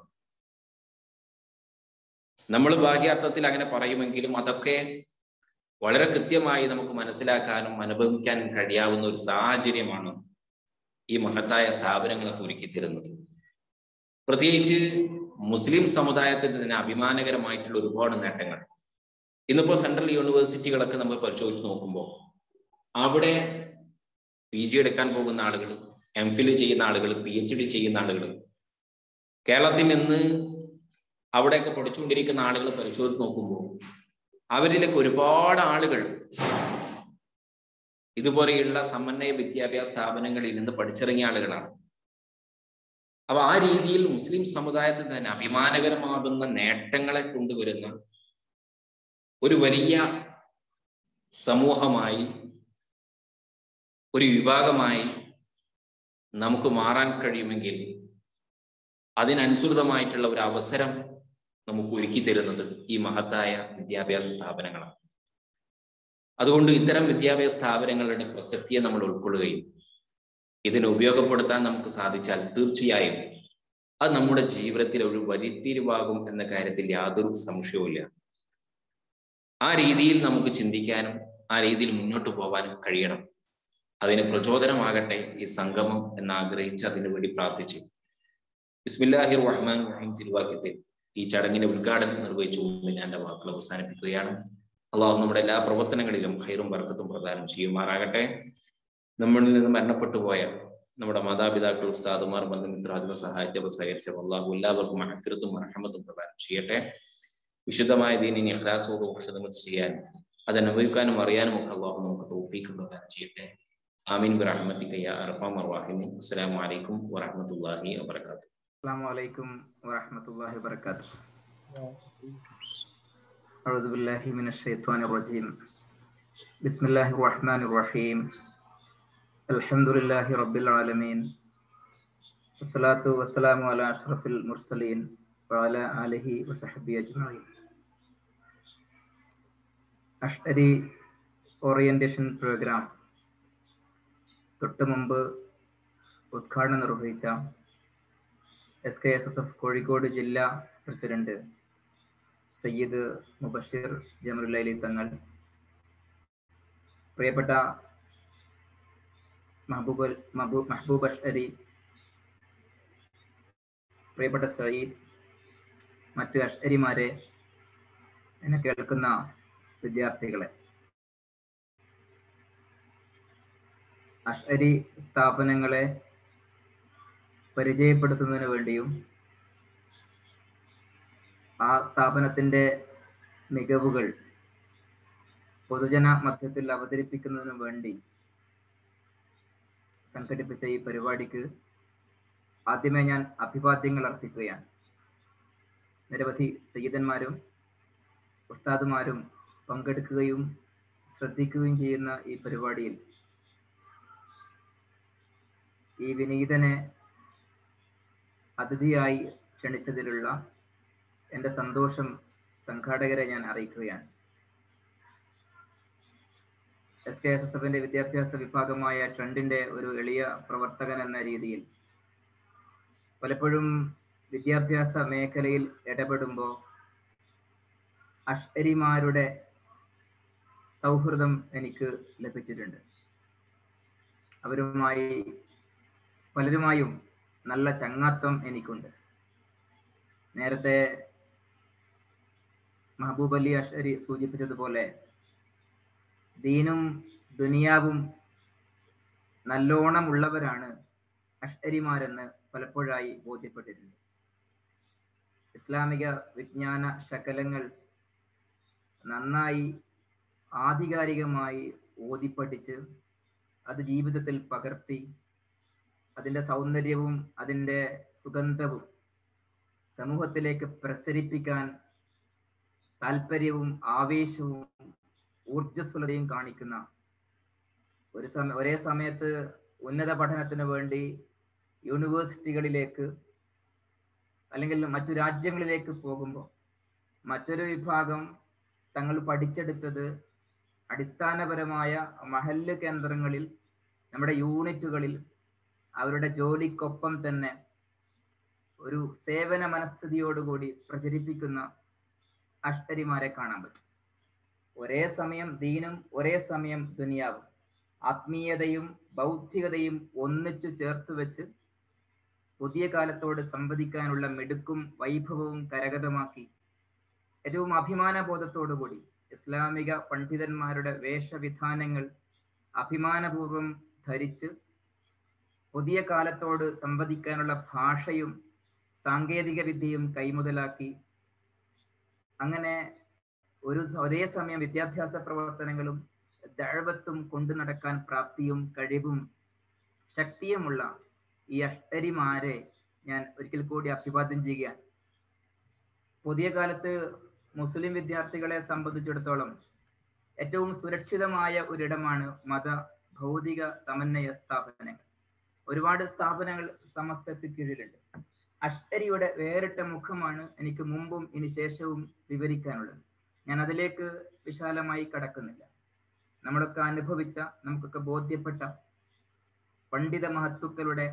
നമ്മൾ ബാഹ്യാർത്ഥത്തിൽ അങ്ങനെ പറയുമെങ്കിലും അതൊക്കെ വളരെ കൃത്യമായി നമുക്ക് മനസ്സിലാക്കാനും അനുഭവിക്കാനും കഴിയാവുന്ന ഒരു സാഹചര്യമാണ് ഈ മഹത്തായ സ്ഥാപനങ്ങളൊക്കെ ഒരുക്കി തരുന്നത് പ്രത്യേകിച്ച് മുസ്ലിം സമുദായത്തിന് തന്നെ അഭിമാനകരമായിട്ടുള്ള ഒരുപാട് നേട്ടങ്ങൾ ഇന്നിപ്പോ സെൻട്രൽ യൂണിവേഴ്സിറ്റികളൊക്കെ നമ്മൾ പരിശോധിച്ച് നോക്കുമ്പോൾ അവിടെ പി ജി എടുക്കാൻ പോകുന്ന ആളുകൾ എം ഫിൽ ചെയ്യുന്ന ആളുകൾ പി എച്ച് ഡി ചെയ്യുന്ന ആളുകൾ കേരളത്തിൽ നിന്ന് അവിടെയൊക്കെ പഠിച്ചുകൊണ്ടിരിക്കുന്ന ആളുകൾ പരിശോധിച്ച് നോക്കുമ്പോൾ അവരിലൊക്കെ ഒരുപാട് ആളുകൾ ഇതുപോലെയുള്ള സമന്വയ വിദ്യാഭ്യാസ സ്ഥാപനങ്ങളിൽ നിന്ന് പഠിച്ചിറങ്ങിയ ആളുകളാണ് അപ്പൊ ആ രീതിയിൽ മുസ്ലിം സമുദായത്തിൽ തന്നെ അഭിമാനകരമാകുന്ന നേട്ടങ്ങളെ കൊണ്ടുവരുന്ന ഒരു വലിയ സമൂഹമായി ഒരു വിഭാഗമായി നമുക്ക് മാറാൻ കഴിയുമെങ്കിൽ അതിനനുസൃതമായിട്ടുള്ള ഒരു അവസരം നമുക്ക് ഒരുക്കി തരുന്നത് ഈ മഹത്തായ വിദ്യാഭ്യാസ സ്ഥാപനങ്ങളാണ് അതുകൊണ്ട് ഇത്തരം വിദ്യാഭ്യാസ സ്ഥാപനങ്ങളുടെ പ്രസക്തിയെ നമ്മൾ ഉൾക്കൊള്ളുകയും ഇതിനെ ഉപയോഗപ്പെടുത്താൻ നമുക്ക് സാധിച്ചാൽ തീർച്ചയായും അത് നമ്മുടെ ജീവിതത്തിൽ ഒരു വരിത്തിരിവാകും എന്ന കാര്യത്തിൽ യാതൊരു സംശയവുമില്ല ആ രീതിയിൽ നമുക്ക് ചിന്തിക്കാനും ആ രീതിയിൽ മുന്നോട്ട് പോകാനും കഴിയണം അതിന് പ്രചോദനമാകട്ടെ ഈ സംഗമം എന്ന് ആഗ്രഹിച്ച് അതിനു വേണ്ടി പ്രാർത്ഥിച്ചു ബിസ്മില്ലാഹിർ റഹ്മാൻ റഹീം തിരുവാക്യത്തിൽ ഈ ചടങ്ങിന്റെ ഉദ്ഘാടനം നിർവഹിച്ചുകൊണ്ട് ഞാൻ എൻ്റെ വാക്കുകൾ അവസാനിപ്പിക്കുകയാണ് അള്ളാഹു നമ്മുടെ എല്ലാ പ്രവർത്തനങ്ങളിലും ഖൈറും ബർക്കത്തും പ്രദാനം ചെയ്യുമാറാകട്ടെ നമ്മളിൽ നിന്ന് മരണപ്പെട്ടു പോയ നമ്മുടെ മാതാപിതാക്കൾ ഉസ്താദുമാർ ബന്ധുമിത്രാദികൾ സഹായിച്ചവർ സഹകരിച്ചവർ അള്ളാഹു എല്ലാവർക്കും അഹത്തിരത്തും അർഹമത്തും പ്രദാനം ചെയ്യട്ടെ വിശുദ്ധമായ ദീനിനെ ഇഖ്ലാസോടും ഹിദമത്ത് ചെയ്യാനും അത് അനുഭവിക്കാനും അറിയാനും ഒക്കെ അള്ളാഹു നമുക്ക് തൗഫീഖ് പ്രദാനം ചെയ്യട്ടെ ആമീൻ ബിറഹ്മത്തിക യാ അർഹമർ റഹീമീൻ അസ്സലാമു അലൈക്കും വറഹ്മത്തുള്ളാഹി വബറകാതുഹു السلام عليكم ورحمة الله وبركاته أعوذ بالله من الشيطان الرجيم بسم الله الرحمن الرحيم الحمد لله رب العالمين والصلاة والسلام على أشرف المرسلين وعلى آله وصحبه أجمعين അഷ്അരി ഓറിയന്റേഷൻ പ്രോഗ്രാം തൊട്ട് മുമ്പ് ഉദ്ഘാടനം നിർവഹിച്ച S K S S F Kozhikode ജില്ലാ പ്രസിഡന്റ് സയ്യിദ് മുബഷിർ ജമറുല്ലി തങ്ങൾ പ്രിയപ്പെട്ട മഹബൂബ് മഹബൂബ് മഹബൂബ് അഷ്അരി പ്രിയപ്പെട്ട സയ്യിദ് മറ്റ് അഷ്അരിമാരെ എന്നെ കേൾക്കുന്ന വിദ്യാർത്ഥികളെ അഷ്അരി സ്ഥാപനങ്ങളെ പരിചയപ്പെടുത്തുന്നതിന് വേണ്ടിയും ആ സ്ഥാപനത്തിന്റെ മികവുകൾ പൊതുജന മധ്യത്തിൽ അവതരിപ്പിക്കുന്നതിനു വേണ്ടി സംഘടിപ്പിച്ച ഈ പരിപാടിക്ക് ആദ്യമേ ഞാൻ അഭിവാദ്യങ്ങൾ അർപ്പിക്കുകയാണ് നിരവധി സയ്യിദന്മാരും ഉസ്താദുമാരും പങ്കെടുക്കുകയും ശ്രദ്ധിക്കുകയും ചെയ്യുന്ന ഈ പരിപാടിയിൽ ഈ വിനീതനെ അതിഥിയായി ക്ഷണിച്ചതിലുള്ള എൻ്റെ സന്തോഷം സംഘാടകരെ ഞാൻ അറിയിക്കുകയാണ് എസ് കെ എസ് എസ് എഫിന്റെ വിദ്യാഭ്യാസ വിഭാഗമായ ട്രെൻഡിന്റെ ഒരു എളിയ പ്രവർത്തകൻ എന്ന രീതിയിൽ പലപ്പോഴും വിദ്യാഭ്യാസ മേഖലയിൽ ഇടപെടുമ്പോൾ അഷ്അരിമാരുടെ സൗഹൃദം എനിക്ക് ലഭിച്ചിട്ടുണ്ട് അവരുമായി പലരുമായും നല്ല ചങ്ങാത്തം എനിക്കുണ്ട് നേരത്തെ മഹബൂബ് അലി അഷരി സൂചിപ്പിച്ചതുപോലെ ദീനും ദുനിയാവും നല്ലോണം ഉള്ളവരാണ് അഷ്അരിമാരെന്ന് പലപ്പോഴായി ബോധ്യപ്പെട്ടിട്ടുണ്ട് ഇസ്ലാമിക വിജ്ഞാന ശകലങ്ങൾ നന്നായി ആധികാരികമായി ഓതിപ്പഠിച്ച് അത് ജീവിതത്തിൽ പകർത്തി അതിൻ്റെ സൗന്ദര്യവും അതിൻ്റെ സുഗന്ധവും സമൂഹത്തിലേക്ക് പ്രസരിപ്പിക്കാൻ താല്പര്യവും ആവേശവും ഊർജ്ജസ്വലതയും കാണിക്കുന്ന ഒരു സമയ ഒരേ സമയത്ത് ഉന്നത പഠനത്തിന് വേണ്ടി യൂണിവേഴ്സിറ്റികളിലേക്ക് അല്ലെങ്കിൽ മറ്റു രാജ്യങ്ങളിലേക്ക് പോകുമ്പോൾ മറ്റൊരു വിഭാഗം തങ്ങൾ പഠിച്ചെടുത്തത് അടിസ്ഥാനപരമായ മഹല്ല് കേന്ദ്രങ്ങളിൽ നമ്മുടെ യൂണിറ്റുകളിൽ അവരുടെ ജോലിക്കൊപ്പം തന്നെ ഒരു സേവന മനസ്ഥിതിയോടുകൂടി പ്രചരിപ്പിക്കുന്ന അഷ്ടരിമാരെ കാണാൻ പറ്റും ഒരേ സമയം ദീനും ഒരേ സമയം ദുനിയാവും ആത്മീയതയും ബൗദ്ധികതയും ഒന്നിച്ചു ചേർത്ത് വെച്ച് പുതിയ കാലത്തോട് സംവദിക്കാനുള്ള മിടുക്കും വൈഭവവും കരഗതമാക്കി ഏറ്റവും അഭിമാനബോധത്തോടുകൂടി ഇസ്ലാമിക പണ്ഡിതന്മാരുടെ വേഷവിധാനങ്ങൾ അഭിമാനപൂർവം ധരിച്ച് പുതിയ കാലത്തോട് സംവദിക്കാനുള്ള ഭാഷയും സാങ്കേതിക വിദ്യയും കൈമുതലാക്കി അങ്ങനെ ഒരു ഒരേ സമയം വിദ്യാഭ്യാസ പ്രവർത്തനങ്ങളും ദഴവത്തും കൊണ്ടു നടക്കാൻ പ്രാപ്തിയും കഴിവും ശക്തിയുമുള്ള ഈ അഷ്ടരിമാരെ ഞാൻ ഒരിക്കൽ കൂടി അഭിവാദ്യം ചെയ്യുകയാണ് പുതിയ കാലത്ത് മുസ്ലിം വിദ്യാർത്ഥികളെ സംബന്ധിച്ചിടത്തോളം ഏറ്റവും സുരക്ഷിതമായ ഒരിടമാണ് മത ഭൗതിക സമന്വയ സ്ഥാപനങ്ങൾ ഒരുപാട് സ്ഥാപനങ്ങൾ സമസ്തയ്ക്ക് കീഴിലുണ്ട് അഷ്ടരിയുടെ വേറിട്ട മുഖമാണ് എനിക്ക് മുമ്പും ഇനി ശേഷവും വിവരിക്കാനുള്ളത് ഞാൻ അതിലേക്ക് വിശാലമായി കടക്കുന്നില്ല നമ്മളൊക്കെ അനുഭവിച്ച നമുക്കൊക്കെ ബോധ്യപ്പെട്ട പണ്ഡിത മഹത്തുക്കളുടെ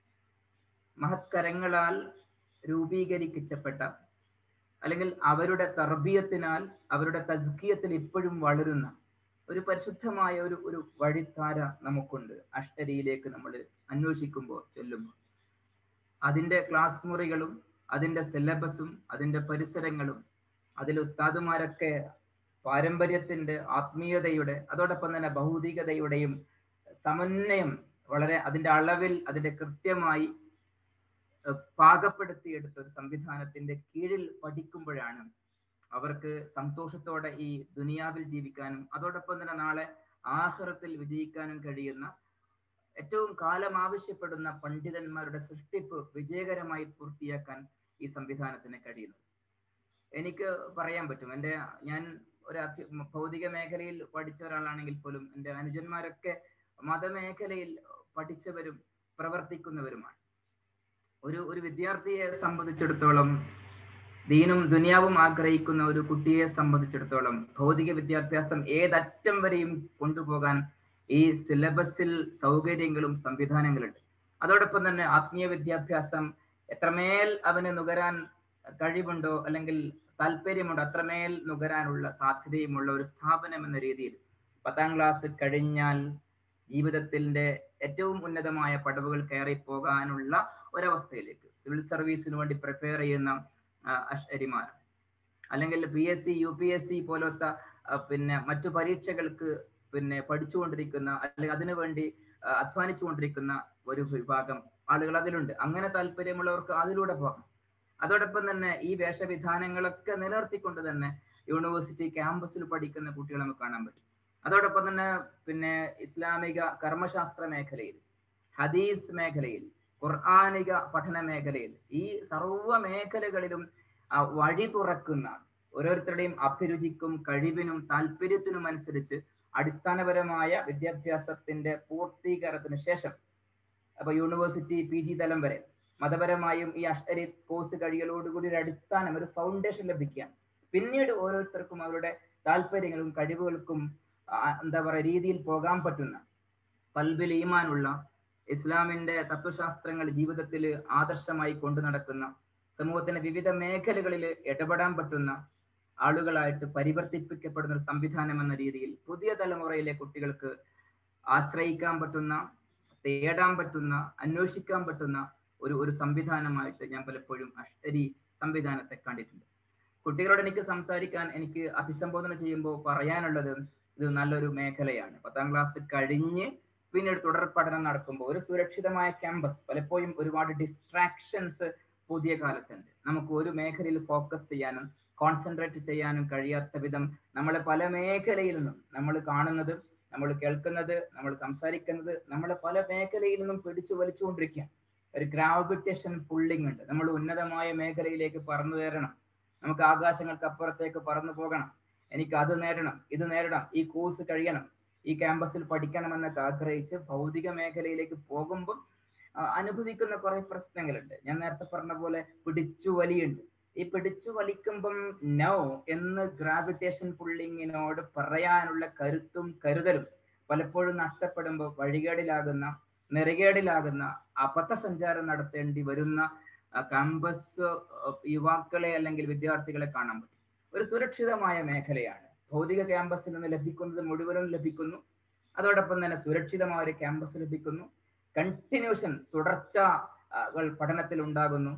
മഹത്കരങ്ങളാൽ രൂപീകരിക്കപ്പെട്ട അല്ലെങ്കിൽ അവരുടെ തർബീയത്തിനാൽ അവരുടെ തസ്കിയത്തിൽ ഇപ്പോഴും വളരുന്ന ഒരു പരിശുദ്ധമായ ഒരു ഒരു വഴിത്താര നമുക്കുണ്ട് അഷ്ടരിയിലേക്ക് നമ്മൾ അന്വേഷിക്കുമ്പോൾ ചെല്ലുമ്പോൾ അതിൻ്റെ ക്ലാസ് മുറികളും അതിൻ്റെ സിലബസും അതിൻ്റെ പരിസരങ്ങളും അതിൽ ഉസ്താദുമാരൊക്കെ പാരമ്പര്യത്തിന്റെ ആത്മീയതയുടെ അതോടൊപ്പം തന്നെ ഭൗതികതയുടെയും സമന്വയം വളരെ അതിന്റെ അളവിൽ അതിന്റെ കൃത്യമായി പാകപ്പെടുത്തിയെടുത്ത ഒരു സംവിധാനത്തിന്റെ കീഴിൽ പഠിക്കുമ്പോഴാണ് അവർക്ക് സന്തോഷത്തോടെ ഈ ദുനിയാവിൽ ജീവിക്കാനും അതോടൊപ്പം തന്നെ നാളെ ആഹ്റത്തിൽ വിജയിക്കാനും കഴിയുന്ന ഏറ്റവും കാലം ആവശ്യപ്പെടുന്ന പണ്ഡിതന്മാരുടെ സൃഷ്ടിപ്പ് വിജയകരമായി പൂർത്തിയാക്കാൻ ഈ സംവിധാനത്തിന് കഴിയുന്നത് എനിക്ക് പറയാൻ പറ്റും എൻ്റെ ഞാൻ ഒരു അധ്യ ഭൗതിക മേഖലയിൽ പഠിച്ച ഒരാളാണെങ്കിൽ പോലും എൻ്റെ അനുജന്മാരൊക്കെ മതമേഖലയിൽ പഠിച്ചവരും പ്രവർത്തിക്കുന്നവരുമാണ് ഒരു ഒരു വിദ്യാർത്ഥിയെ സംബന്ധിച്ചിടത്തോളം ദീനും ദുനിയാവും ആഗ്രഹിക്കുന്ന ഒരു കുട്ടിയെ സംബന്ധിച്ചിടത്തോളം ഭൗതിക വിദ്യാഭ്യാസം ഏതറ്റം വരെയും കൊണ്ടുപോകാൻ ഈ സിലബസിൽ സൗകര്യങ്ങളും സംവിധാനങ്ങളുണ്ട് അതോടൊപ്പം തന്നെ ആത്മീയ വിദ്യാഭ്യാസം എത്രമേൽ അവന് നുകരാൻ കഴിവുണ്ടോ അല്ലെങ്കിൽ താല്പര്യമുണ്ടോ അത്രമേൽ നുകരാനുള്ള സാധ്യതയുമുള്ള ഒരു സ്ഥാപനം എന്ന രീതിയിൽ പത്താം ക്ലാസ് കഴിഞ്ഞാൽ ജീവിതത്തിന്റെ ഏറ്റവും ഉന്നതമായ പടവുകൾ കയറി പോകാനുള്ള ഒരവസ്ഥയിലേക്ക് സിവിൽ സർവീസിന് വേണ്ടി പ്രിപ്പയർ ചെയ്യുന്ന അഷരിമാർ അല്ലെങ്കിൽ P S C U P S C പോലത്തെ പിന്നെ മറ്റു പരീക്ഷകൾക്ക് പിന്നെ പഠിച്ചുകൊണ്ടിരിക്കുന്ന അല്ലെങ്കിൽ അതിനുവേണ്ടി അധ്വാനിച്ചുകൊണ്ടിരിക്കുന്ന ഒരു വിഭാഗം ആളുകൾ അതിലുണ്ട് അങ്ങനെ താല്പര്യമുള്ളവർക്ക് അതിലൂടെ പോകാം അതോടൊപ്പം തന്നെ ഈ വേഷവിധാനങ്ങളൊക്കെ നിലനിർത്തിക്കൊണ്ട് തന്നെ യൂണിവേഴ്സിറ്റി ക്യാമ്പസിൽ പഠിക്കുന്ന കുട്ടികളെ നമുക്ക് കാണാൻ പറ്റും അതോടൊപ്പം തന്നെ പിന്നെ ഇസ്ലാമിക കർമ്മശാസ്ത്ര മേഖലയിൽ ഹദീസ് മേഖലയിൽ ഖുർആാനിക പഠന മേഖലയിൽ ഈ സർവ മേഖലകളിലും ആ, വഴി തുറക്കുന്ന ഓരോരുത്തരുടെയും അഭിരുചിക്കും കഴിവിനും താല്പര്യത്തിനും അനുസരിച്ച് അടിസ്ഥാനപരമായ വിദ്യാഭ്യാസത്തിന്റെ പൂർത്തീകരണത്തിന് ശേഷം അപ്പൊ യൂണിവേഴ്സിറ്റി പി ജി തലം വരെ മതപരമായും ഈ അഷരി കോഴ്സ് കഴിയലോടുകൂടി ഒരു അടിസ്ഥാനം ഒരു ഫൗണ്ടേഷൻ ലഭിക്കുകയാണ് പിന്നീട് ഓരോരുത്തർക്കും അവരുടെ താല്പര്യങ്ങളും കഴിവുകൾക്കും ആ, എന്താ പറയുക രീതിയിൽ പോകാൻ പറ്റുന്ന കൽബിൽ ഈമാനുള്ള ഇസ്ലാമിന്റെ തത്വശാസ്ത്രങ്ങൾ ജീവിതത്തിൽ ആദർശമായി കൊണ്ടു നടക്കുന്ന സമൂഹത്തിന്റെ വിവിധ മേഖലകളിൽ ഇടപെടാൻ പറ്റുന്ന ആളുകളായിട്ട് പരിവർത്തിപ്പിക്കപ്പെടുന്ന ഒരു സംവിധാനം എന്ന രീതിയിൽ പുതിയ തലമുറയിലെ കുട്ടികൾക്ക് ആശ്രയിക്കാൻ പറ്റുന്ന തേടാൻ പറ്റുന്ന അന്വേഷിക്കാൻ പറ്റുന്ന ഒരു ഒരു സംവിധാനമായിട്ട് ഞാൻ പലപ്പോഴും അഷ്ടരി സംവിധാനത്തെ കണ്ടിട്ടുണ്ട് കുട്ടികളോട് എനിക്ക് സംസാരിക്കാൻ എനിക്ക് അഭിസംബോധന ചെയ്യുമ്പോൾ പറയാനുള്ളത് ഇത് നല്ലൊരു മേഖലയാണ് പത്താം ക്ലാസ് കഴിഞ്ഞ് പിന്നീട് തുടർ പഠനം നടക്കുമ്പോൾ ഒരു സുരക്ഷിതമായ ക്യാമ്പസ് പലപ്പോഴും ഒരുപാട് ഡിസ്ട്രാക്ഷൻസ് പുതിയ കാലത്തുണ്ട് നമുക്ക് ഒരു മേഖലയിൽ ഫോക്കസ് ചെയ്യാനും കോൺസെൻട്രേറ്റ് ചെയ്യാനും കഴിയാത്ത വിധം നമ്മളെ പല മേഖലയിൽ നിന്നും നമ്മൾ കാണുന്നത് നമ്മൾ കേൾക്കുന്നത് നമ്മൾ സംസാരിക്കുന്നത് നമ്മളെ പല മേഖലയിൽ നിന്നും പിടിച്ചു വലിച്ചുകൊണ്ടിരിക്കുകയാണ് ഒരു ഗ്രാവിറ്റേഷൻ പുള്ളിങ് ഉണ്ട് നമ്മൾ ഉന്നതമായ മേഖലയിലേക്ക് പറന്നു കയറണം നമുക്ക് ആകാശങ്ങൾക്ക് അപ്പുറത്തേക്ക് പറന്നു പോകണം എനിക്ക് അത് നേടണം ഇത് നേടണം ഈ കോഴ്സ് കഴിയണം ഈ ക്യാമ്പസിൽ പഠിക്കണമെന്നൊക്കെ ആഗ്രഹിച്ച് ഭൗതിക മേഖലയിലേക്ക് പോകുമ്പോൾ ആ, അനുഭവിക്കുന്ന കുറെ പ്രശ്നങ്ങളുണ്ട് ഞാൻ നേരത്തെ പറഞ്ഞ പോലെ പിടിച്ചു വലിയുണ്ട് ഈ പിടിച്ചു വലിക്കുമ്പം നോ എന്ന് ഗ്രാവിറ്റേഷൻ പുള്ളിങ്ങിനോട് പറയാനുള്ള കരുത്തും കരുതലും പലപ്പോഴും നഷ്ടപ്പെടുമ്പോൾ വഴികേടിലാകുന്ന നെറുകേടിലാകുന്ന അബദ്ധ സഞ്ചാരം നടത്തേണ്ടി വരുന്ന ക്യാമ്പസ് യുവാക്കളെ അല്ലെങ്കിൽ വിദ്യാർത്ഥികളെ കാണാൻ പറ്റും ഒരു സുരക്ഷിതമായ മേഖലയാണ് ഭൗതിക ക്യാമ്പസിൽ നിന്ന് ലഭിക്കുന്നത് മുഴുവനും ലഭിക്കുന്നു അതോടൊപ്പം തന്നെ സുരക്ഷിതമായ ഒരു ക്യാമ്പസ് ലഭിക്കുന്നു കണ്ടിന്യൂഷൻ തുടർച്ചകൾ പഠനത്തിൽ ഉണ്ടാകുന്നു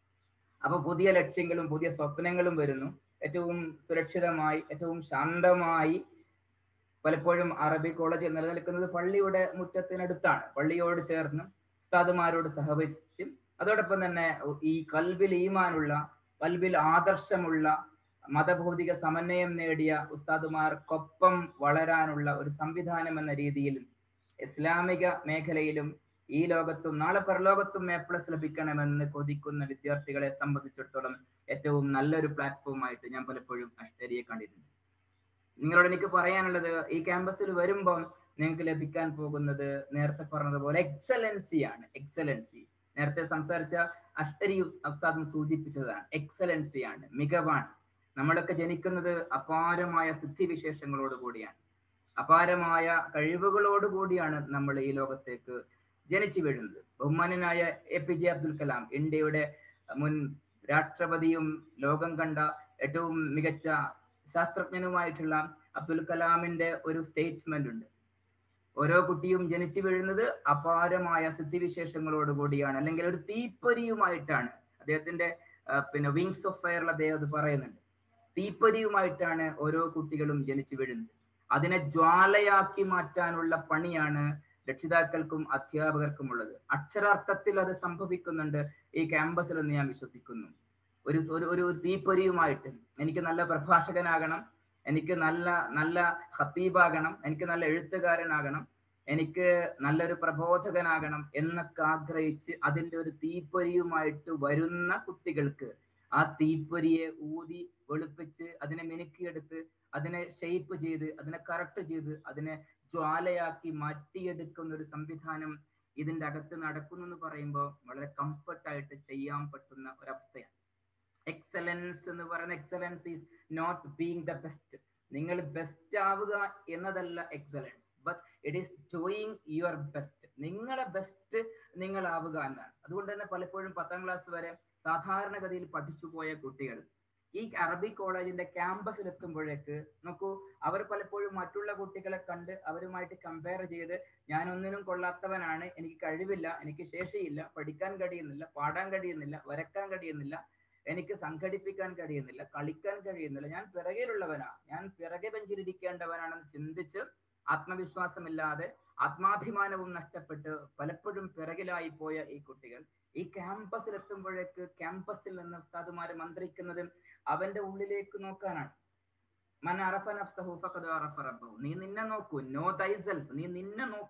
അപ്പൊ പുതിയ ലക്ഷ്യങ്ങളും പുതിയ സ്വപ്നങ്ങളും വരുന്നു ഏറ്റവും സുരക്ഷിതമായി ഏറ്റവും ശാന്തമായി പലപ്പോഴും അറബി കോളേജ് നിലനിൽക്കുന്നത് പള്ളിയുടെ മുറ്റത്തിനടുത്താണ് പള്ളിയോട് ചേർന്ന് ഉസ്താദുമാരോട് സഹവസിച്ചും അതോടൊപ്പം തന്നെ ഈ കൽബിൽ ഈമാനുള്ള കൽബിൽ ആദർശമുള്ള മതഭൗതിക സമന്വയം നേടിയ ഉസ്താദുമാർക്കൊപ്പം വളരാനുള്ള ഒരു സംവിധാനം എന്ന രീതിയിൽ ഇസ്ലാമിക മേഖലയിലും ഈ ലോകത്തും നാളെ പരലോകത്തും എ പ്ലസ് ലഭിക്കണമെന്ന് കൊതിക്കുന്ന വിദ്യാർത്ഥികളെ സംബന്ധിച്ചിടത്തോളം ഏറ്റവും നല്ലൊരു പ്ലാറ്റ്ഫോം ആയിട്ട് ഞാൻ പലപ്പോഴും അഷ്ടരിയെ കണ്ടിട്ടുണ്ട് നിങ്ങളോട് എനിക്ക് പറയാനുള്ളത് ഈ ക്യാമ്പസിൽ വരുമ്പോൾ നിങ്ങൾക്ക് ലഭിക്കാൻ പോകുന്നത് നേരത്തെ പറഞ്ഞതുപോലെ എക്സലൻസി ആണ് എക്സലൻസി നേരത്തെ സംസാരിച്ച അഷ്ടരി ഉസ്താദ് സൂചിപ്പിച്ചതാണ് എക്സലൻസി ആണ് മികവാണ് നമ്മളൊക്കെ ജനിക്കുന്നത് അപാരമായ സിദ്ധിവിശേഷങ്ങളോട് കൂടിയാണ് അപാരമായ കഴിവുകളോട് കൂടിയാണ് നമ്മൾ ഈ ലോകത്തേക്ക് ജനിച്ചു വീഴുന്നത് ബഹുമാനനായ A P J Abdul Kalam ഇന്ത്യയുടെ മുൻ രാഷ്ട്രപതിയും ലോകം കണ്ട ഏറ്റവും മികച്ച ശാസ്ത്രജ്ഞനുമായിട്ടുള്ള അബ്ദുൽ കലാമിന്റെ ഒരു സ്റ്റേറ്റ്മെന്റ് ഉണ്ട് ഓരോ കുട്ടിയും ജനിച്ചു വീഴുന്നത് അപാരമായ സിദ്ധിവിശേഷങ്ങളോട് കൂടിയാണ് അല്ലെങ്കിൽ ഒരു തീപ്പൊരിയുമായിട്ടാണ് അദ്ദേഹത്തിന്റെ ആ, പിന്നെ വിങ്സ് ഓഫ് ഫയറിൽ അദ്ദേഹം അത് പറയുന്നുണ്ട് തീപ്പൊരിയുമായിട്ടാണ് ഓരോ കുട്ടികളും ജനിച്ചു വീഴുന്നത് അതിനെ ജ്വാലയാക്കി മാറ്റാനുള്ള പണിയാണ് രക്ഷിതാക്കൾക്കും അധ്യാപകർക്കും ഉള്ളത് അക്ഷരാർത്ഥത്തിൽ അത് സംഭവിക്കുന്നുണ്ട് ഈ ക്യാമ്പസിൽ എന്ന് ഞാൻ വിശ്വസിക്കുന്നു ഒരു ഒരു ഒരു തീപ്പൊരിയുമായിട്ട് എനിക്ക് നല്ല പ്രഭാഷകനാകണം എനിക്ക് നല്ല നല്ല ഹത്തീബാകണം എനിക്ക് നല്ല എഴുത്തുകാരനാകണം എനിക്ക് നല്ലൊരു പ്രബോധകനാകണം എന്നൊക്കെ ആഗ്രഹിച്ച് അതിന്റെ ഒരു തീപ്പൊരിയുമായിട്ട് വരുന്ന കുട്ടികൾക്ക് ആ തീപ്പൊരിയെ ഊതി വെളുപ്പിച്ച് അതിനെ മിനുക്കിയെടുത്ത് അതിനെ ഷെയ്പ്പ് ചെയ്ത് അതിനെ കറക്റ്റ് ചെയ്ത് അതിനെ ജ്വാലയാക്കി മാറ്റിയെടുക്കുന്ന ഒരു സംവിധാനം ഇതിന്റെ അകത്ത് നടക്കുന്നു എന്ന് പറയുമ്പോൾ വളരെ കംഫർട്ടായിട്ട് ചെയ്യാൻ പറ്റുന്ന ഒരവസ്ഥയാണ് എക്സലൻസ് എന്ന് പറയുന്ന excellence is not being the best നിങ്ങൾ ബെസ്റ്റ് ആവുക എന്നതല്ല excellence but it is doing your best നിങ്ങളെ ബെസ്റ്റ് നിങ്ങളാവുക എന്നാണ് അതുകൊണ്ട് തന്നെ പലപ്പോഴും പത്താം ക്ലാസ് വരെ സാധാരണഗതിയിൽ പഠിച്ചു പോയ കുട്ടികൾ ഈ അറബി കോളേജിന്റെ ക്യാമ്പസിൽ എത്തുമ്പോഴേക്ക് നോക്കൂ അവർ പലപ്പോഴും മറ്റുള്ള കുട്ടികളെ കണ്ട് അവരുമായിട്ട് കമ്പയർ ചെയ്ത് ഞാൻ ഒന്നിനും കൊള്ളാത്തവനാണ് എനിക്ക് കഴിവില്ല എനിക്ക് ശേഷിയില്ല പഠിക്കാൻ കഴിയുന്നില്ല പാടാൻ കഴിയുന്നില്ല വരക്കാൻ കഴിയുന്നില്ല എനിക്ക് സംഘടിപ്പിക്കാൻ കഴിയുന്നില്ല കളിക്കാൻ കഴിയുന്നില്ല ഞാൻ പിറകിലുള്ളവനാ ഞാൻ പിറകെ ബെഞ്ചിലിരിക്കേണ്ടവനാണെന്ന് ചിന്തിച്ച് ആത്മവിശ്വാസമില്ലാതെ ആത്മാഭിമാനവും നഷ്ടപ്പെട്ട് പലപ്പോഴും പിറകിലായി പോയ ഈ കുട്ടികൾ ഈ ക്യാമ്പസിൽ എത്തുമ്പോഴേക്ക് ക്യാമ്പസിൽ നിന്ന് ഉസ്താദുമാര് മന്ത്രിക്കുന്നത് അവന്റെ ഉള്ളിലേക്ക് നോക്കാനാണ് മൻ അറഫ നഫ്സഹു ഫഖദ് അറഫ റബ്ബഹു നീ നിന്നെ നോക്കൂ നോ തൈസെൽഫ് നീ നിന്നെ നോക്കൂ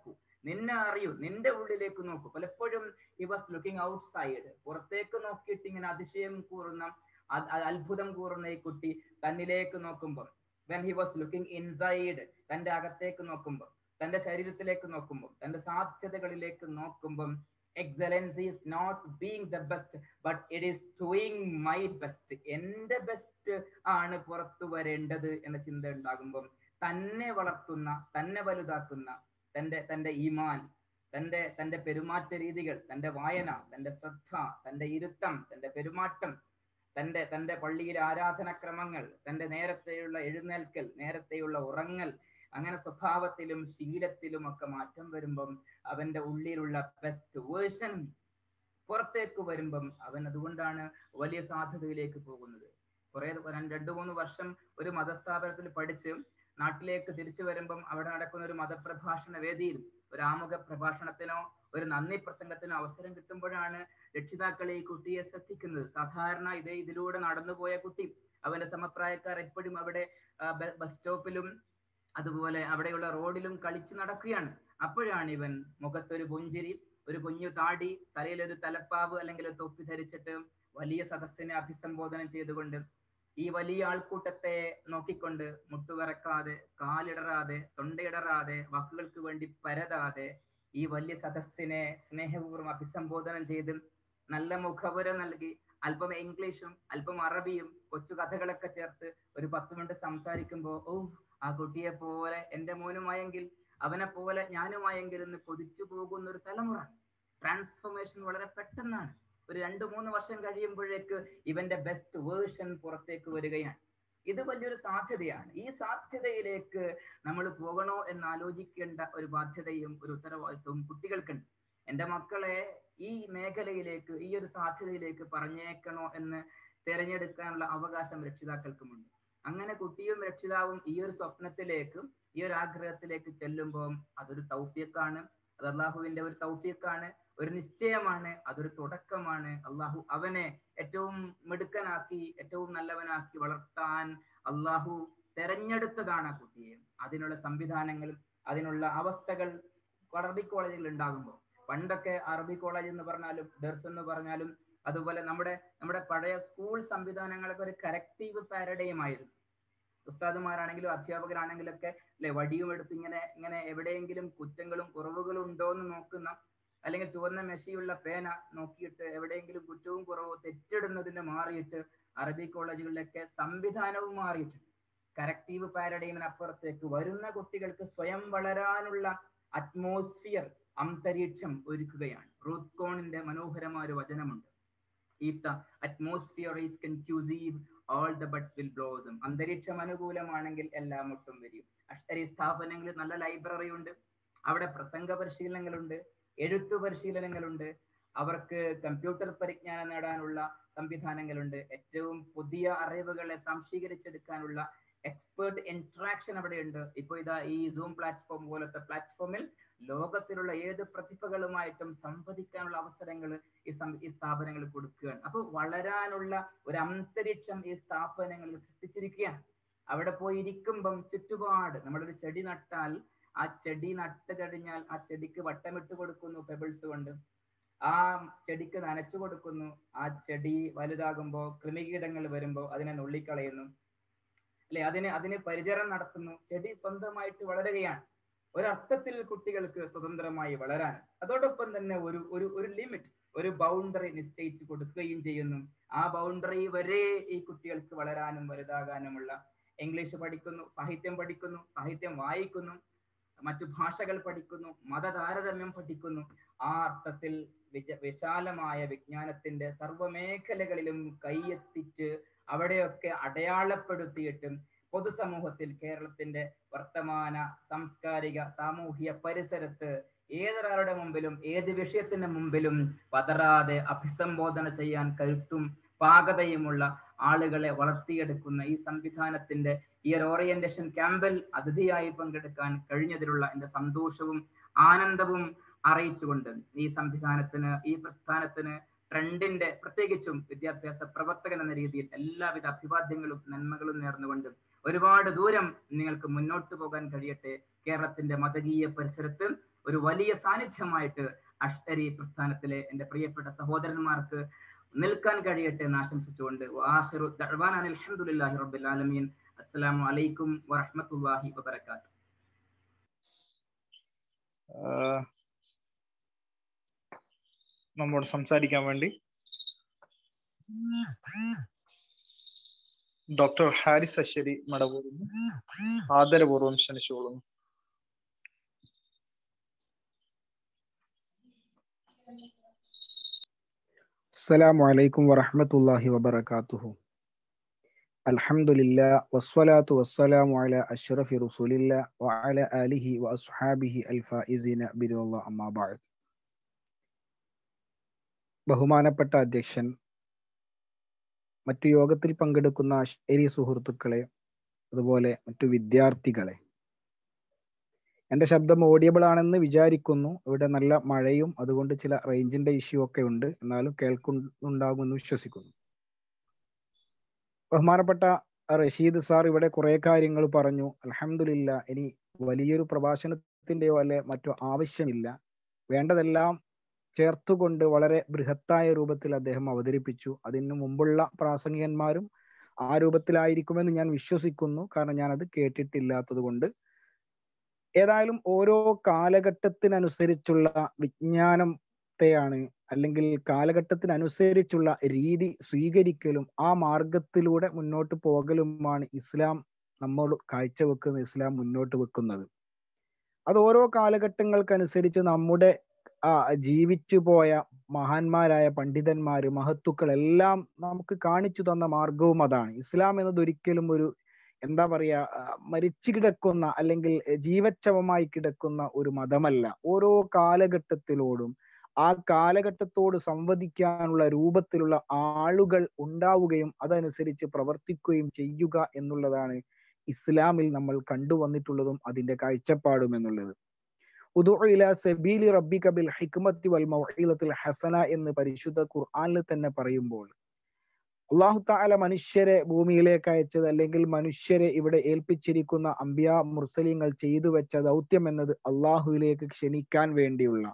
നിന്നെ അറിയൂ നിന്റെ ഉള്ളിലേക്ക് നോക്കൂ പലപ്പോഴും he was looking outside പുറത്തേക്ക് നോക്കിയിട്ട് ഇങ്ങനെ അതിശയം കൂറുന്ന അ- അ- അത്ഭുതം കൂറുന്ന ഈ കുട്ടി തന്നിലേക്ക് നോക്കുമ്പോൾ when he was looking inside തന്റെ അകത്തേക്ക് നോക്കുമ്പോൾ തന്റെ ശരീരത്തിലേക്ക് നോക്കുമ്പോൾ തന്റെ സാധ്യതകളിലേക്ക് നോക്കുമ്പം excellence is not being the best but it is doing my best എന്റെ ബെസ്റ്റ് ആണ് പുറത്തു വരേണ്ടത് എന്ന ചിന്ത ഉണ്ടാകുമ്പം തന്നെ വളർത്തുന്ന തന്നെ വലുതാക്കുന്ന തന്റെ തന്റെ ഈമാൻ തന്റെ തന്റെ പെരുമാറ്റ രീതികൾ തന്റെ വായന തന്റെ ശ്രദ്ധ തന്റെ ഇരുത്തം തന്റെ പെരുമാറ്റം തന്റെ തന്റെ പള്ളിയിലെ ആരാധനക്രമങ്ങൾ തന്റെ നേരത്തെയുള്ള എഴുന്നേൽക്കൽ നേരത്തെയുള്ള ഉറങ്ങൽ അങ്ങനെ സ്വഭാവത്തിലും ശീലത്തിലും ഒക്കെ മാറ്റം വരുമ്പം അവന്റെ ഉള്ളിലുള്ള ബെസ്റ്റ് വേർഷൻ പുറത്തേക്ക് വരുമ്പം അവൻ അതുകൊണ്ടാണ് വലിയ സാധ്യതയിലേക്ക് പോകുന്നത് കുറെ രണ്ടു മൂന്ന് വർഷം ഒരു മതസ്ഥാപനത്തിൽ പഠിച്ച് നാട്ടിലേക്ക് തിരിച്ചു വരുമ്പം അവിടെ നടക്കുന്ന ഒരു മതപ്രഭാഷണ വേദിയിൽ ഒരു ആമുഖ പ്രഭാഷണത്തിനോ ഒരു നന്ദി പ്രസംഗത്തിനോ അവസരം കിട്ടുമ്പോഴാണ് രക്ഷിതാക്കൾ ഈ കുട്ടിയെ ശ്രദ്ധിക്കുന്നത് സാധാരണ ഇതേ ഇതിലൂടെ നടന്നുപോയ കുട്ടി അവന്റെ സമപ്രായക്കാർ എപ്പോഴും അവിടെ ആ, ബ- ബസ് സ്റ്റോപ്പിലും അതുപോലെ അവിടെയുള്ള റോഡിലും കളിച്ചു നടക്കുകയാണ് അപ്പോഴാണ് ഇവൻ മുഖത്തൊരു പുഞ്ചിരി ഒരു കുഞ്ഞു താടി തലയിൽ ഒരു തലപ്പാവ് അല്ലെങ്കിൽ ഒരു തൊപ്പി ധരിച്ചിട്ട് വലിയ സദസ്സിനെ അഭിസംബോധന ചെയ്തുകൊണ്ട് ഈ വലിയ ആൾക്കൂട്ടത്തെ നോക്കിക്കൊണ്ട് മുട്ടുവിറക്കാതെ കാലിടറാതെ തൊണ്ടയിടറാതെ വാക്കുകൾക്ക് വേണ്ടി പരതാതെ ഈ വലിയ സദസ്സിനെ സ്നേഹപൂർവ്വം അഭിസംബോധന ചെയ്ത് നല്ല മുഖവുര നൽകി അല്പം ഇംഗ്ലീഷും അല്പം അറബിയും കൊച്ചു കഥകളൊക്കെ ചേർത്ത് ഒരു പത്ത് മിനിറ്റ് സംസാരിക്കുമ്പോൾ ഓ ആ കുട്ടിയെ പോലെ എന്റെ മോനുമായെങ്കിൽ അവനെ പോലെ ഞാനുമായെങ്കിൽ എന്ന് കൊതിച്ചു പോകുന്ന ഒരു തലമുറ ട്രാൻസ്ഫോർമേഷൻ വളരെ പെട്ടെന്നാണ് ഒരു രണ്ടു മൂന്ന് വർഷം കഴിയുമ്പോഴേക്ക് ഇവന്റെ ബെസ്റ്റ് വേർഷൻ പുറത്തേക്ക് വരികയാണ് ഇത് വലിയൊരു സാധ്യതയാണ് ഈ സാധ്യതയിലേക്ക് നമ്മൾ പോകണോ എന്ന് ആലോചിക്കേണ്ട ഒരു ബാധ്യതയും ഒരു ഉത്തരവാദിത്വവും കുട്ടികൾക്കുണ്ട് എന്റെ മക്കളെ ഈ മേഖലയിലേക്ക് ഈ ഒരു സാധ്യതയിലേക്ക് പറഞ്ഞേക്കണോ എന്ന് തിരഞ്ഞെടുക്കാനുള്ള അവകാശം രക്ഷിതാക്കൾക്കുമുണ്ട് അങ്ങനെ കുട്ടിയും രക്ഷിതാവും ഈ ഒരു സ്വപ്നത്തിലേക്ക് ഈ ഒരു ആഗ്രഹത്തിലേക്ക് ചെല്ലുമ്പോൾ അതൊരു തൗഫിയക്കാണ് അത് അള്ളാഹുവിന്റെ ഒരു തൗഫിയക്കാണ് ഒരു നിശ്ചയമാണ് അതൊരു തുടക്കമാണ് അള്ളാഹു അവനെ ഏറ്റവും മിടുക്കനാക്കി ഏറ്റവും നല്ലവനാക്കി വളർത്താൻ അള്ളാഹു തെരഞ്ഞെടുത്തതാണ് ആ കുട്ടിയെ അതിനുള്ള സംവിധാനങ്ങളും അതിനുള്ള അവസ്ഥകൾ അറബി കോളേജുകൾ ഉണ്ടാകുമ്പോൾ പണ്ടൊക്കെ അറബി കോളേജ് എന്ന് പറഞ്ഞാലും ദർസ് എന്ന് പറഞ്ഞാലും അതുപോലെ നമ്മുടെ നമ്മുടെ പഴയ സ്കൂൾ സംവിധാനങ്ങളൊക്കെ ഒരു കറക്റ്റീവ് പാരഡൈം ആയിരുന്നു ഉസ്താദുമാരാണെങ്കിലും അധ്യാപകരാണെങ്കിലും ഒക്കെ അല്ലെ വടിയും എടുത്ത് ഇങ്ങനെ ഇങ്ങനെ എവിടെയെങ്കിലും കുറ്റങ്ങളും കുറവുകളും ഉണ്ടോ എന്ന് നോക്കുന്ന അല്ലെങ്കിൽ ചുവന്ന മെഷിയുള്ള പേന നോക്കിയിട്ട് എവിടെയെങ്കിലും കുറ്റവും കുറവും തെറ്റിടുന്നതിന് മാറിയിട്ട് അറബി കോളേജുകളിലൊക്കെ സംവിധാനവും മാറിയിട്ടുണ്ട് കറക്റ്റീവ് പാരഡൈമിന് അപ്പുറത്തേക്ക് വരുന്ന കുട്ടികൾക്ക് സ്വയം വളരാനുള്ള അറ്റ്മോസ്ഫിയർ അന്തരീക്ഷം ഒരുക്കുകയാണ് റൂത്ത് കോണിന്റെ മനോഹരമായ ഒരു വചനമുണ്ട് if the atmosphere is conducive all the buds will blossom അന്തരീക്ഷം അനുകൂലമാണെങ്കിൽ എല്ലാം ഒട്ടും വരും അഷ്ടരി സ്ഥാപനങ്ങളിൽ നല്ല ലൈബ്രറി ഉണ്ട് അവിടെ പ്രസംഗ പരിശീലനങ്ങളുണ്ട് എഴുത്തു പരിശീലനങ്ങളുണ്ട് അവർക്ക് കമ്പ്യൂട്ടർ പരിജ്ഞാനം നേടാനുള്ള സംവിധാനങ്ങളുണ്ട് ഏറ്റവും പുതിയ അറിവുകളെ സംശീകരിച്ചെടുക്കാനുള്ള എക്സ്പേർട്ട് ഇന്ററാക്ഷൻ അവിടെയുണ്ട് ഇപ്പൊ ഇതാ ഈ സൂം പ്ലാറ്റ്ഫോം പോലത്തെ പ്ലാറ്റ്ഫോമിൽ ലോകത്തിലുള്ള ഏത് പ്രതിഭകളുമായിട്ടും സംവദിക്കാനുള്ള അവസരങ്ങൾ ഈ സം- ഈ സ്ഥാപനങ്ങൾ കൊടുക്കുകയാണ് അപ്പൊ വളരാനുള്ള ഒരു അന്തരീക്ഷം ഈ സ്ഥാപനങ്ങളിൽ സൃഷ്ടിച്ചിരിക്കുകയാണ് അവിടെ പോയി ഇരിക്കുമ്പം ചുറ്റുപാട് നമ്മളൊരു ചെടി നട്ടാൽ ആ ചെടി നട്ട് കഴിഞ്ഞാൽ ആ ചെടിക്ക് വട്ടമിട്ട് കൊടുക്കുന്നു പെബിൾസ് കൊണ്ട് ആ ചെടിക്ക് നനച്ചു കൊടുക്കുന്നു ആ ചെടി വലുതാകുമ്പോ കൃമികീടങ്ങൾ വരുമ്പോ അതിനെ നുള്ളിക്കളയുന്നു അല്ലെ അതിന് അതിന് പരിചരണം നടത്തുന്നു ചെടി സ്വന്തമായിട്ട് വളരുകയാണ് ഒരർത്ഥത്തിൽ കുട്ടികൾക്ക് സ്വതന്ത്രമായി വളരാൻ അതോടൊപ്പം തന്നെ ഒരു ഒരു ഒരു ലിമിറ്റ് ഒരു ബൗണ്ടറി നിശ്ചയിച്ചു കൊടുക്കുകയും ചെയ്യുന്നു ആ ബൗണ്ടറി വരെ ഈ കുട്ടികൾക്ക് വളരാനും വലുതാകാനുമുള്ള ഇംഗ്ലീഷ് പഠിക്കുന്നു സാഹിത്യം പഠിക്കുന്നു സാഹിത്യം വായിക്കുന്നു മറ്റു ഭാഷകൾ പഠിക്കുന്നു മതതാരതമ്യം പഠിക്കുന്നു ആ അർത്ഥത്തിൽ വിജ വിശാലമായ വിജ്ഞാനത്തിന്റെ സർവമേഖലകളിലും കൈയെത്തിച്ച് അവിടെയൊക്കെ അടയാളപ്പെടുത്തിയിട്ടും പൊതുസമൂഹത്തിൽ കേരളത്തിന്റെ വർത്തമാന സാംസ്കാരിക സാമൂഹ്യ പരിസരത്ത് ഏതൊരാളുടെ മുമ്പിലും ഏത് വിഷയത്തിന് മുമ്പിലും പതറാതെ അഭിസംബോധന ചെയ്യാൻ കരുത്തും പാകതയുമുള്ള ആളുകളെ വളർത്തിയെടുക്കുന്ന ഈ സംവിധാനത്തിന്റെ ഈ ഒരു ഓറിയന്റേഷൻ ക്യാമ്പിൽ അതിഥിയായി പങ്കെടുക്കാൻ കഴിഞ്ഞതിലുള്ള എന്റെ സന്തോഷവും ആനന്ദവും അറിയിച്ചുകൊണ്ട് ഈ സംവിധാനത്തിന് ഈ പ്രസ്ഥാനത്തിന് ട്രെൻഡിന്റെ പ്രത്യേകിച്ചും വിദ്യാഭ്യാസ പ്രവർത്തകൻ എന്ന രീതിയിൽ എല്ലാവിധ അഭിവാദ്യങ്ങളും നന്മകളും നേർന്നുകൊണ്ട് ഒരുപാട് ദൂരം നിങ്ങൾക്ക് മുന്നോട്ട് പോകാൻ കഴിയട്ടെ കേരളത്തിന്റെ മതകീയ പരിസരത്ത് ഒരു വലിയ സാന്നിധ്യമായിട്ട് അഷ്തരി പ്രസ്ഥാനത്തിലെ എൻ്റെ പ്രിയപ്പെട്ട സഹോദരന്മാർക്ക് നിൽക്കാൻ കഴിയട്ടെ എന്ന് ആശംസിച്ചുകൊണ്ട് വാഹിറു ദഅ്വാനാ അൽഹംദുലില്ലാഹി റബ്ബിൽ ആലമീൻ അസ്സലാമു അലൈക്കും വറഹ്മത്തുള്ളാഹി വബറകാതുഹു ആഹ് നമ്മോട് സംസാരിക്കാൻ വേണ്ടി ഡോക്ടർ ഹാരിസ് അശ്ശേരി മടവൂരിന് ആദരപൂർവ്വം ക്ഷണിച്ചുകൊള്ളുന്നു السلام عليكم ورحمة الله وبركاته الحمد لله والصلاة والسلام على أشرف رسول الله وعلى آله وأصحابه الفائزين برضا الله أما بعد ബഹുമാനപ്പെട്ട അധ്യക്ഷൻ മറ്റു യോഗത്തിൽ പങ്കെടുക്കുന്ന അശ്വരി സുഹൃത്തുക്കളെ അതുപോലെ മറ്റു വിദ്യാർത്ഥികളെ എന്റെ ശബ്ദം ഓഡിയബിൾ ആണെന്ന് വിചാരിക്കുന്നു ഇവിടെ നല്ല മഴയും അതുകൊണ്ട് ചില റേഞ്ചിന്റെ ഇഷ്യൂ ഒക്കെ ഉണ്ട് എന്നാലും കേൾക്കുന്നുണ്ടാകുമെന്ന് വിശ്വസിക്കുന്നു ബഹുമാനപ്പെട്ട റഷീദ് സാർ ഇവിടെ കുറെ കാര്യങ്ങൾ പറഞ്ഞു അലഹമില്ല ഇനി വലിയൊരു പ്രഭാഷണത്തിന്റെയോ അല്ലെ മറ്റോ ആവശ്യമില്ല വേണ്ടതെല്ലാം ചേർത്തുകൊണ്ട് വളരെ ബൃഹത്തായ രൂപത്തിൽ അദ്ദേഹം അവതരിപ്പിച്ചു അതിനു മുമ്പുള്ള പ്രാസംഗികന്മാരും ആ രൂപത്തിലായിരിക്കുമെന്ന് ഞാൻ വിശ്വസിക്കുന്നു കാരണം ഞാൻ അത് കേട്ടിട്ടില്ലാത്തത് കൊണ്ട് ഏതായാലും ഓരോ കാലഘട്ടത്തിനനുസരിച്ചുള്ള വിജ്ഞാനത്തെയാണ് അല്ലെങ്കിൽ കാലഘട്ടത്തിനനുസരിച്ചുള്ള രീതി സ്വീകരിക്കലും ആ മാർഗത്തിലൂടെ മുന്നോട്ട് പോകലുമാണ് ഇസ്ലാം നമ്മോട് കാഴ്ചവെക്കുന്ന ഇസ്ലാം മുന്നോട്ട് വെക്കുന്നത് അത് ഓരോ കാലഘട്ടങ്ങൾക്കനുസരിച്ച് നമ്മുടെ ആ ജീവിച്ചു പോയ മഹാന്മാരായ പണ്ഡിതന്മാര് മഹത്തുക്കൾ എല്ലാം നമുക്ക് കാണിച്ചു തന്ന മാർഗവും അതാണ് ഇസ്ലാം എന്നത് ഒരിക്കലും ഒരു എന്താ പറയാ മരിച്ചു കിടക്കുന്ന അല്ലെങ്കിൽ ജീവച്ഛവമായി കിടക്കുന്ന ഒരു മതമല്ല ഓരോ കാലഘട്ടത്തിലോടും ആ കാലഘട്ടത്തോട് സംവദിക്കാനുള്ള രൂപത്തിലുള്ള ആളുകൾ ഉണ്ടാവുകയും അതനുസരിച്ച് പ്രവർത്തിക്കുകയും ചെയ്യുക എന്നുള്ളതാണ് ഇസ്ലാമിൽ നമ്മൾ കണ്ടുവന്നിട്ടുള്ളതും അതിന്റെ കാഴ്ചപ്പാടും എന്നുള്ളത് സബീലി റബ്ബിക ബിൽ ഹിക്മത്തി വൽ മൗഇലത്തിൽ ഹസന എന്ന് പരിശുദ്ധ ഖുർആനിൽ തന്നെ പറയുമ്പോൾ അള്ളാഹു താല മനുഷ്യരെ ഭൂമിയിലേക്ക് അയച്ചത് അല്ലെങ്കിൽ മനുഷ്യരെ ഇവിടെ ഏൽപ്പിച്ചിരിക്കുന്ന അംബിയ മുർസലിങ്ങൾ ചെയ്തു വെച്ച ദൗത്യം എന്നത് അള്ളാഹുവിലേക്ക് ക്ഷണിക്കാൻ വേണ്ടിയുള്ള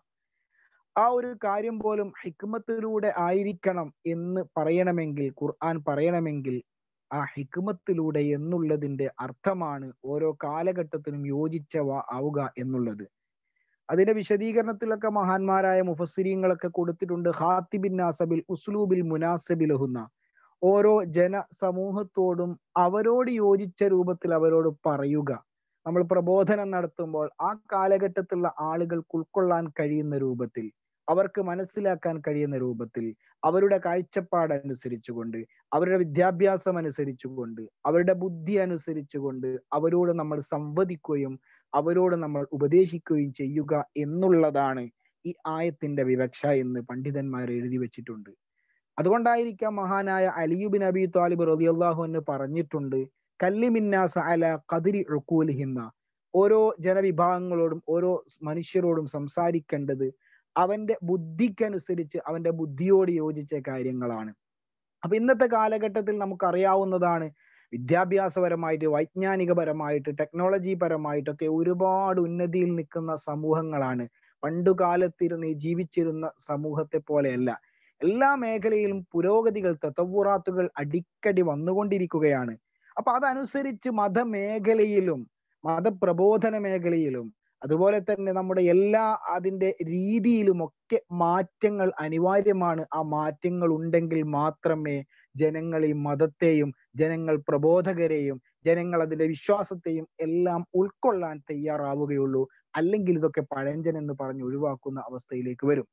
ആ ഒരു കാര്യം പോലും ഹിക്മത്തിലൂടെ ആയിരിക്കണം എന്ന് പറയണമെങ്കിൽ ഖുർആൻ പറയണമെങ്കിൽ ആ ഹിക്മത്തിലൂടെ എന്നുള്ളതിന്റെ അർത്ഥമാണ് ഓരോ കാലഘട്ടത്തിനും യോജിച്ചവ ആവുക എന്നുള്ളത് അതിന്റെ വിശദീകരണത്തിലൊക്കെ മഹാന്മാരായ മുഫസ്സിരീങ്ങളൊക്കെ കൊടുത്തിട്ടുണ്ട് ഹാത്തിബിൻ നാസബിൽ ഉസ്ലൂബിൽ മുനാസബിലഹുന്ന ഓരോ ജന സമൂഹത്തോടും അവരോട് യോജിച്ച രൂപത്തിൽ അവരോട് പറയുക നമ്മൾ പ്രബോധനം നടത്തുമ്പോൾ ആ കാലഘട്ടത്തിലുള്ള ആളുകൾക്ക് ഉൾക്കൊള്ളാൻ കഴിയുന്ന രൂപത്തിൽ അവർക്ക് മനസ്സിലാക്കാൻ കഴിയുന്ന രൂപത്തിൽ അവരുടെ കാഴ്ചപ്പാട് അനുസരിച്ചുകൊണ്ട് അവരുടെ വിദ്യാഭ്യാസം അനുസരിച്ചുകൊണ്ട് അവരുടെ ബുദ്ധി അനുസരിച്ചുകൊണ്ട് അവരോട് നമ്മൾ സംവദിക്കുകയും അവരോട് നമ്മൾ ഉപദേശിക്കുകയും ചെയ്യുക എന്നുള്ളതാണ് ഈ ആയത്തിന്റെ വിവക്ഷ എന്ന് പണ്ഡിതന്മാർ എഴുതി വെച്ചിട്ടുണ്ട് അതുകൊണ്ടായിരിക്കാം മഹാനായ അലിയുബിൻ അബി താലിബ് റളിയല്ലാഹു എന്ന് പറഞ്ഞിട്ടുണ്ട് കല്ലിമിന്നാസ അല കതിരി ഉക്കൂലിഹിന്ന ഓരോ ജനവിഭാഗങ്ങളോടും ഓരോ മനുഷ്യരോടും സംസാരിക്കേണ്ടത് അവന്റെ ബുദ്ധിക്കനുസരിച്ച് അവന്റെ ബുദ്ധിയോട് യോജിച്ച കാര്യങ്ങളാണ് അപ്പൊ ഇന്നത്തെ കാലഘട്ടത്തിൽ നമുക്കറിയാവുന്നതാണ് വിദ്യാഭ്യാസപരമായിട്ട് വൈജ്ഞാനികപരമായിട്ട് ടെക്നോളജി പരമായിട്ടൊക്കെ ഒരുപാട് ഉന്നതിയിൽ നിൽക്കുന്ന സമൂഹങ്ങളാണ് പണ്ടുകാലത്തിരുന്ന് ജീവിച്ചിരുന്ന സമൂഹത്തെ പോലെയല്ല എല്ലാ മേഖലയിലും പുരോഗതികൾ തത്തവുറാത്തുകൾ അടിക്കടി വന്നുകൊണ്ടിരിക്കുകയാണ് അപ്പൊ അതനുസരിച്ച് മതമേഖലയിലും മതപ്രബോധന മേഖലയിലും അതുപോലെ തന്നെ നമ്മുടെ എല്ലാ അതിന്റെ രീതിയിലുമൊക്കെ മാറ്റങ്ങൾ അനിവാര്യമാണ് ആ മാറ്റങ്ങൾ ഉണ്ടെങ്കിൽ മാത്രമേ ജനങ്ങൾ ഈ മതത്തെയും ജനങ്ങൾ പ്രബോധകരെയും ജനങ്ങൾ അതിന്റെ വിശ്വാസത്തെയും എല്ലാം ഉൾക്കൊള്ളാൻ തയ്യാറാവുകയുള്ളൂ അല്ലെങ്കിൽ ഇതൊക്കെ പഴഞ്ചൻ എന്ന് പറഞ്ഞ് ഒഴിവാക്കുന്ന അവസ്ഥയിലേക്ക് വരും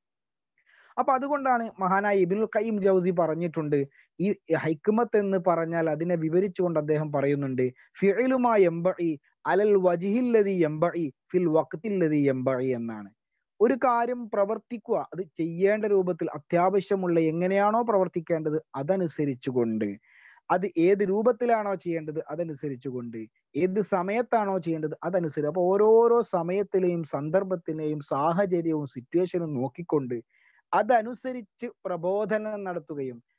അപ്പൊ അതുകൊണ്ടാണ് മഹാനായ ഇബിനുൽ കയ്യം ജൗസി പറഞ്ഞിട്ടുണ്ട് ഈ ഹൈക്കുമത്ത് എന്ന് പറഞ്ഞാൽ അതിനെ വിവരിച്ചുകൊണ്ട് അദ്ദേഹം പറയുന്നുണ്ട് ഫിഇലുമാ എംബഇ അലൽ വജിഹില്ലതി എംബഇ ഫിൽ വക്തില്ലതി എംബഇ എന്നാണ് ഒരു കാര്യം പ്രവർത്തിക്കുക അത് ചെയ്യേണ്ട രൂപത്തിൽ അത്യാവശ്യമുള്ള എങ്ങനെയാണോ പ്രവർത്തിക്കേണ്ടത് അതനുസരിച്ചുകൊണ്ട് അത് ഏത് രൂപത്തിലാണോ ചെയ്യേണ്ടത് അതനുസരിച്ചുകൊണ്ട് ഏത് സമയത്താണോ ചെയ്യേണ്ടത് അതനുസരിച്ച് അപ്പൊ ഓരോരോ സമയത്തിലെയും സന്ദർഭത്തിനെയും സാഹചര്യവും സിറ്റുവേഷനും നോക്കിക്കൊണ്ട് അതനുസരിച്ച് പ്രബോധനം നടത്തുകയും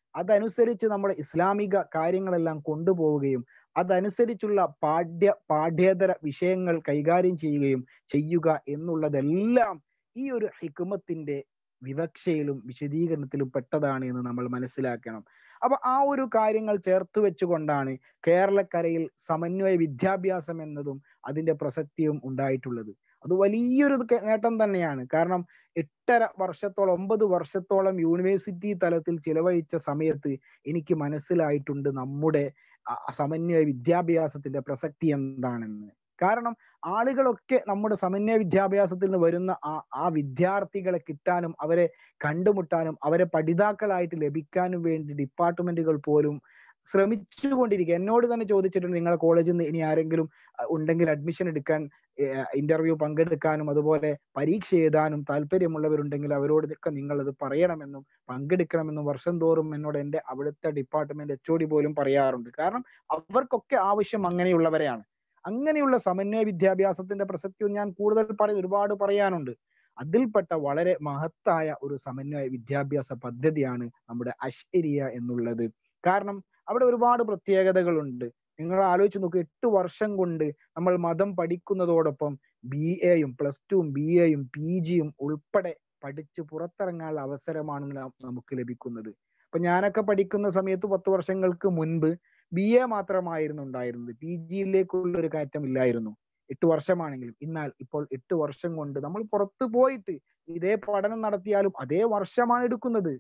അതനുസരിച്ച് നമ്മുടെ ഇസ്ലാമിക കാര്യങ്ങളെല്ലാം കൊണ്ടുപോവുകയും അതനുസരിച്ചുള്ള പാഠ്യ പാഠ്യേതര വിഷയങ്ങൾ കൈകാര്യം ചെയ്യുകയും ചെയ്യുക എന്നുള്ളതെല്ലാം ഈ ഒരു ഹിക്കുമത്തിന്റെ വിവക്ഷയിലും വിശദീകരണത്തിലും പെട്ടതാണ് എന്ന് നമ്മൾ മനസ്സിലാക്കണം അപ്പൊ ആ ഒരു കാര്യങ്ങൾ ചേർത്ത് വെച്ചുകൊണ്ടാണ് കേരളക്കരയിൽ സമന്വയ വിദ്യാഭ്യാസം എന്നതും അതിന്റെ പ്രസക്തിയും ഉണ്ടായിട്ടുള്ളത് അത് വലിയൊരു ക- നേട്ടം തന്നെയാണ് കാരണം എട്ടര വർഷത്തോളം ഒമ്പത് വർഷത്തോളം യൂണിവേഴ്സിറ്റി തലത്തിൽ ചിലവഴിച്ച സമയത്ത് എനിക്ക് മനസ്സിലായിട്ടുണ്ട് നമ്മുടെ ആ സമന്വയ വിദ്യാഭ്യാസത്തിന്റെ പ്രസക്തി എന്താണെന്ന് കാരണം ആളുകളൊക്കെ നമ്മുടെ സമന്വയ വിദ്യാഭ്യാസത്തിൽ നിന്ന് വരുന്ന ആ ആ വിദ്യാർത്ഥികളെ കിട്ടാനും അവരെ കണ്ടുമുട്ടാനും അവരെ പഠിതാക്കളായിട്ട് ലഭിക്കാനും വേണ്ടി ഡിപ്പാർട്ട്മെന്റുകൾ പോലും ശ്രമിച്ചുകൊണ്ടിരിക്കുക എന്നോട് തന്നെ ചോദിച്ചിട്ടുണ്ട് നിങ്ങളുടെ കോളേജിൽ നിന്ന് ഇനി ആരെങ്കിലും അഹ് ഉണ്ടെങ്കിൽ അഡ്മിഷൻ എടുക്കാൻ ഇന്റർവ്യൂ പങ്കെടുക്കാനും അതുപോലെ പരീക്ഷ എഴുതാനും താല്പര്യമുള്ളവരുണ്ടെങ്കിൽ അവരോടൊക്കെ നിങ്ങൾ അത് പറയണമെന്നും പങ്കെടുക്കണമെന്നും വർഷം തോറും എന്നോട് എൻ്റെ അവിടുത്തെ ഡിപ്പാർട്ട്മെന്റ് എച്ച് ഒ ഡി പോലും പറയാറുണ്ട് കാരണം അവർക്കൊക്കെ ആവശ്യം അങ്ങനെയുള്ളവരെയാണ് അങ്ങനെയുള്ള സമന്വയ വിദ്യാഭ്യാസത്തിന്റെ പ്രസക്തി ഞാൻ കൂടുതൽ പറയും ഒരുപാട് പറയാനുണ്ട് അതിൽപ്പെട്ട വളരെ മഹത്തായ ഒരു സമന്വയ വിദ്യാഭ്യാസ പദ്ധതിയാണ് നമ്മുടെ അശ്വരിയ എന്നുള്ളത് കാരണം അവിടെ ഒരുപാട് പ്രത്യേകതകളുണ്ട് നിങ്ങൾ ആലോചിച്ച് നോക്കൂ എട്ട് വർഷം കൊണ്ട് നമ്മൾ മതം പഠിക്കുന്നതോടൊപ്പം ബി എയും പ്ലസ് ടുവും ബി എയും പി ജിയും ഉൾപ്പെടെ പഠിച്ച് പുറത്തിറങ്ങാനുള്ള അവസരമാണ് ന- നമുക്ക് ലഭിക്കുന്നത് അപ്പൊ ഞാനൊക്കെ പഠിക്കുന്ന സമയത്ത് പത്ത് വർഷങ്ങൾക്ക് മുൻപ് ബി എ മാത്രമായിരുന്നു ഉണ്ടായിരുന്നത് പി ജിയിലേക്കുള്ള ഒരു കയറ്റം ഇല്ലായിരുന്നു എട്ട് വർഷമാണെങ്കിലും എന്നാൽ ഇപ്പോൾ എട്ട് വർഷം കൊണ്ട് നമ്മൾ പുറത്തു പോയിട്ട് ഇതേ പഠനം നടത്തിയാലും അതേ വർഷമാണ് എടുക്കുന്നത്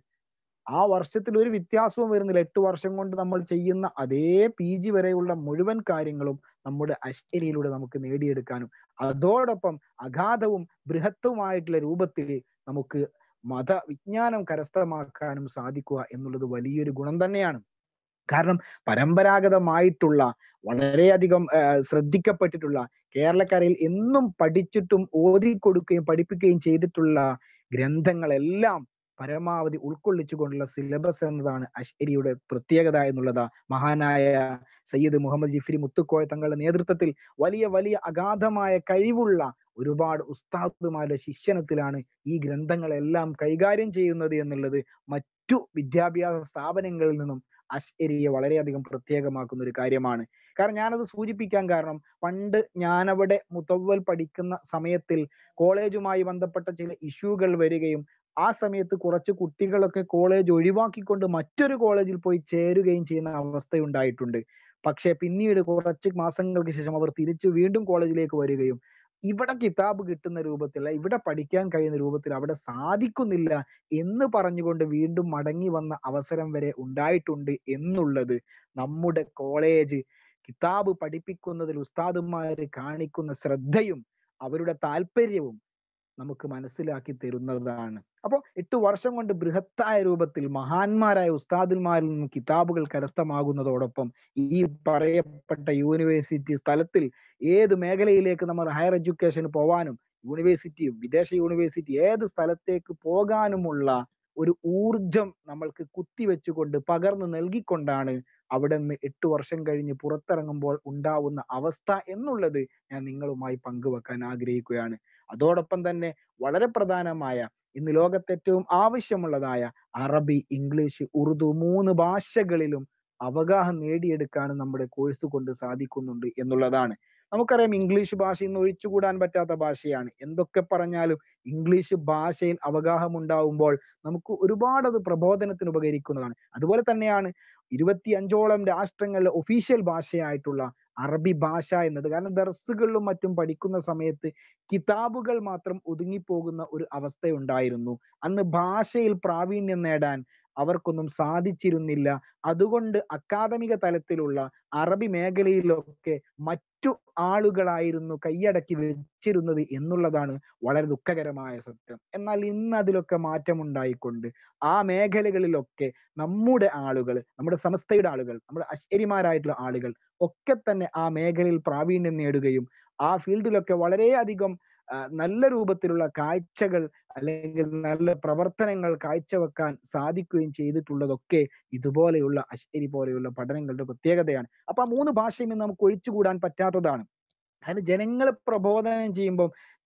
ആ വർഷത്തിൽ ഒരു വ്യത്യാസവും വരുന്നില്ല എട്ട് വർഷം കൊണ്ട് നമ്മൾ ചെയ്യുന്ന അതേ പി ജി വരെയുള്ള മുഴുവൻ കാര്യങ്ങളും നമ്മുടെ അശ്വരിയിലൂടെ നമുക്ക് നേടിയെടുക്കാനും അതോടൊപ്പം അഗാധവും ബൃഹത്വമായിട്ടുള്ള രൂപത്തിൽ നമുക്ക് മത വിജ്ഞാനം കരസ്ഥമാക്കാനും സാധിക്കുക എന്നുള്ളത് വലിയൊരു ഗുണം തന്നെയാണ് കാരണം പരമ്പരാഗതമായിട്ടുള്ള വളരെയധികം ആ, ശ്രദ്ധിക്കപ്പെട്ടിട്ടുള്ള കേരളക്കരയിൽ എന്നും പഠിച്ചിട്ടും ഓതിക്കൊടുക്കുകയും പഠിപ്പിക്കുകയും ചെയ്തിട്ടുള്ള ഗ്രന്ഥങ്ങളെല്ലാം പരമാവധി ഉൾക്കൊള്ളിച്ചുകൊണ്ടുള്ള സിലബസ് എന്നതാണ് അശ്വരിയുടെ പ്രത്യേകത എന്നുള്ളതാ മഹാനായ സയ്യിദ് മുഹമ്മദ് ജിഫ്രി മുത്തുക്കോയ തങ്ങളുടെ നേതൃത്വത്തിൽ വലിയ വലിയ അഗാധമായ കഴിവുള്ള ഒരുപാട് ഉസ്താദുമാരുടെ ശിക്ഷണത്തിലാണ് ഈ ഗ്രന്ഥങ്ങളെല്ലാം കൈകാര്യം ചെയ്യുന്നത് എന്നുള്ളത് മറ്റു വിദ്യാഭ്യാസ സ്ഥാപനങ്ങളിൽ നിന്നും അശ്വരിയെ വളരെയധികം പ്രത്യേകമാക്കുന്ന ഒരു കാര്യമാണ് കാരണം ഞാനത് സൂചിപ്പിക്കാൻ കാരണം പണ്ട് ഞാനവിടെ മുത്തവ്വൽ പഠിക്കുന്ന സമയത്തിൽ കോളേജുമായി ബന്ധപ്പെട്ട ചില ഇഷ്യൂകൾ വരികയും ആ സമയത്ത് കുറച്ച് കുട്ടികളൊക്കെ കോളേജ് ഒഴിവാക്കിക്കൊണ്ട് മറ്റൊരു കോളേജിൽ പോയി ചേരുകയും ചെയ്യുന്ന അവസ്ഥയുണ്ടായിട്ടുണ്ട് പക്ഷെ പിന്നീട് കുറച്ച് മാസങ്ങൾക്ക് ശേഷം അവർ തിരിച്ചു വീണ്ടും കോളേജിലേക്ക് വരികയും ഇവിടെ കിതാബ് കിട്ടുന്ന രൂപത്തിൽ ഇവിടെ പഠിക്കാൻ കഴിയുന്ന രൂപത്തിൽ അവിടെ സാധിക്കുന്നില്ല എന്ന് പറഞ്ഞുകൊണ്ട് വീണ്ടും മടങ്ങി വന്ന അവസരം വരെ ഉണ്ടായിട്ടുണ്ട് എന്നുള്ളത് നമ്മുടെ കോളേജ് കിതാബ് പഠിപ്പിക്കുന്നതിൽ ഉസ്താദുമാര് കാണിക്കുന്ന ശ്രദ്ധയും അവരുടെ താല്പര്യവും നമുക്ക് മനസ്സിലാക്കി തരുന്നതാണ് അപ്പോൾ എട്ട് വർഷം കൊണ്ട് ബൃഹത്തായ രൂപത്തിൽ മഹാന്മാരായ ഉസ്താദുമാരിൽ നിന്ന് കിതാബുകൾ കരസ്ഥമാകുന്നതോടൊപ്പം ഈ പറയപ്പെട്ട യൂണിവേഴ്സിറ്റി സ്ഥലത്തിൽ ഏത് മേഖലയിലേക്ക് നമ്മൾ ഹയർ എഡ്യൂക്കേഷന് പോവാനും യൂണിവേഴ്സിറ്റിയും വിദേശ യൂണിവേഴ്സിറ്റി ഏത് സ്ഥലത്തേക്ക് പോകാനുമുള്ള ഒരു ഊർജം നമ്മൾക്ക് കുത്തിവെച്ചുകൊണ്ട് പകർന്നു നൽകിക്കൊണ്ടാണ് അവിടെ നിന്ന് എട്ട് വർഷം കഴിഞ്ഞ് പുറത്തിറങ്ങുമ്പോൾ ഉണ്ടാവുന്ന അവസ്ഥ എന്നുള്ളത് ഞാൻ നിങ്ങളുമായി പങ്കുവെക്കാൻ ആഗ്രഹിക്കുകയാണ് അതോടൊപ്പം തന്നെ വളരെ പ്രധാനമായ ഇന്ന് ലോകത്ത് ഏറ്റവും ആവശ്യമുള്ളതായ അറബി ഇംഗ്ലീഷ് ഉറുദു മൂന്ന് ഭാഷകളിലും അവഗാഹം നേടിയെടുക്കാനും നമ്മുടെ കോഴ്സ് കൊണ്ട് സാധിക്കുന്നുണ്ട് എന്നുള്ളതാണ് നമുക്കറിയാം ഇംഗ്ലീഷ് ഭാഷ ഇന്ന് ഒഴിച്ചുകൂടാൻ പറ്റാത്ത ഭാഷയാണ് എന്തൊക്കെ പറഞ്ഞാലും ഇംഗ്ലീഷ് ഭാഷയിൽ അവഗാഹം ഉണ്ടാവുമ്പോൾ നമുക്ക് ഒരുപാട് അത് പ്രബോധനത്തിന് ഉപകരിക്കുന്നതാണ് അതുപോലെ തന്നെയാണ് ഇരുപത്തി അഞ്ചോളം രാഷ്ട്രങ്ങളിലെ ഒഫീഷ്യൽ ഭാഷയായിട്ടുള്ള അറബി ഭാഷ എന്നത് കാരണം ദർസുകളിലും മറ്റും പഠിക്കുന്ന സമയത്ത് കിതാബുകൾ മാത്രം ഒതുങ്ങിപ്പോകുന്ന ഒരു അവസ്ഥയുണ്ടായിരുന്നു അന്ന് ഭാഷയിൽ പ്രാവീണ്യം നേടാൻ അവർക്കൊന്നും സാധിച്ചിരുന്നില്ല അതുകൊണ്ട് അക്കാദമിക തലത്തിലുള്ള അറബി മേഖലയിലൊക്കെ മറ്റു ആളുകളായിരുന്നു കൈയടക്കി വെച്ചിരുന്നത് എന്നുള്ളതാണ് വളരെ ദുഃഖകരമായ സത്യം എന്നാൽ ഇന്ന് അതിലൊക്കെ മാറ്റമുണ്ടായിക്കൊണ്ട് ആ മേഖലകളിലൊക്കെ നമ്മുടെ ആളുകൾ നമ്മുടെ സംസ്ഥയുടെ ആളുകൾ നമ്മുടെ അശ്വരിമാരായിട്ടുള്ള ആളുകൾ ഒക്കെ തന്നെ ആ മേഖലയിൽ പ്രാവീണ്യം നേടുകയും ആ ഫീൽഡിലൊക്കെ വളരെയധികം ആ, നല്ല രൂപത്തിലുള്ള കാഴ്ചകൾ അല്ലെങ്കിൽ നല്ല പ്രവർത്തനങ്ങൾ കാഴ്ചവെക്കാൻ സാധിക്കുകയും ചെയ്തിട്ടുള്ളതൊക്കെ ഇതുപോലെയുള്ള അശ്വരി പോലെയുള്ള പഠനങ്ങളുടെ പ്രത്യേകതയാണ് അപ്പൊ ആ മൂന്ന് ഭാഷയും ഇന്ന് നമുക്ക് ഒഴിച്ചുകൂടാൻ പറ്റാത്തതാണ് അതിന് ജനങ്ങളെ പ്രബോധനം ചെയ്യുമ്പോൾ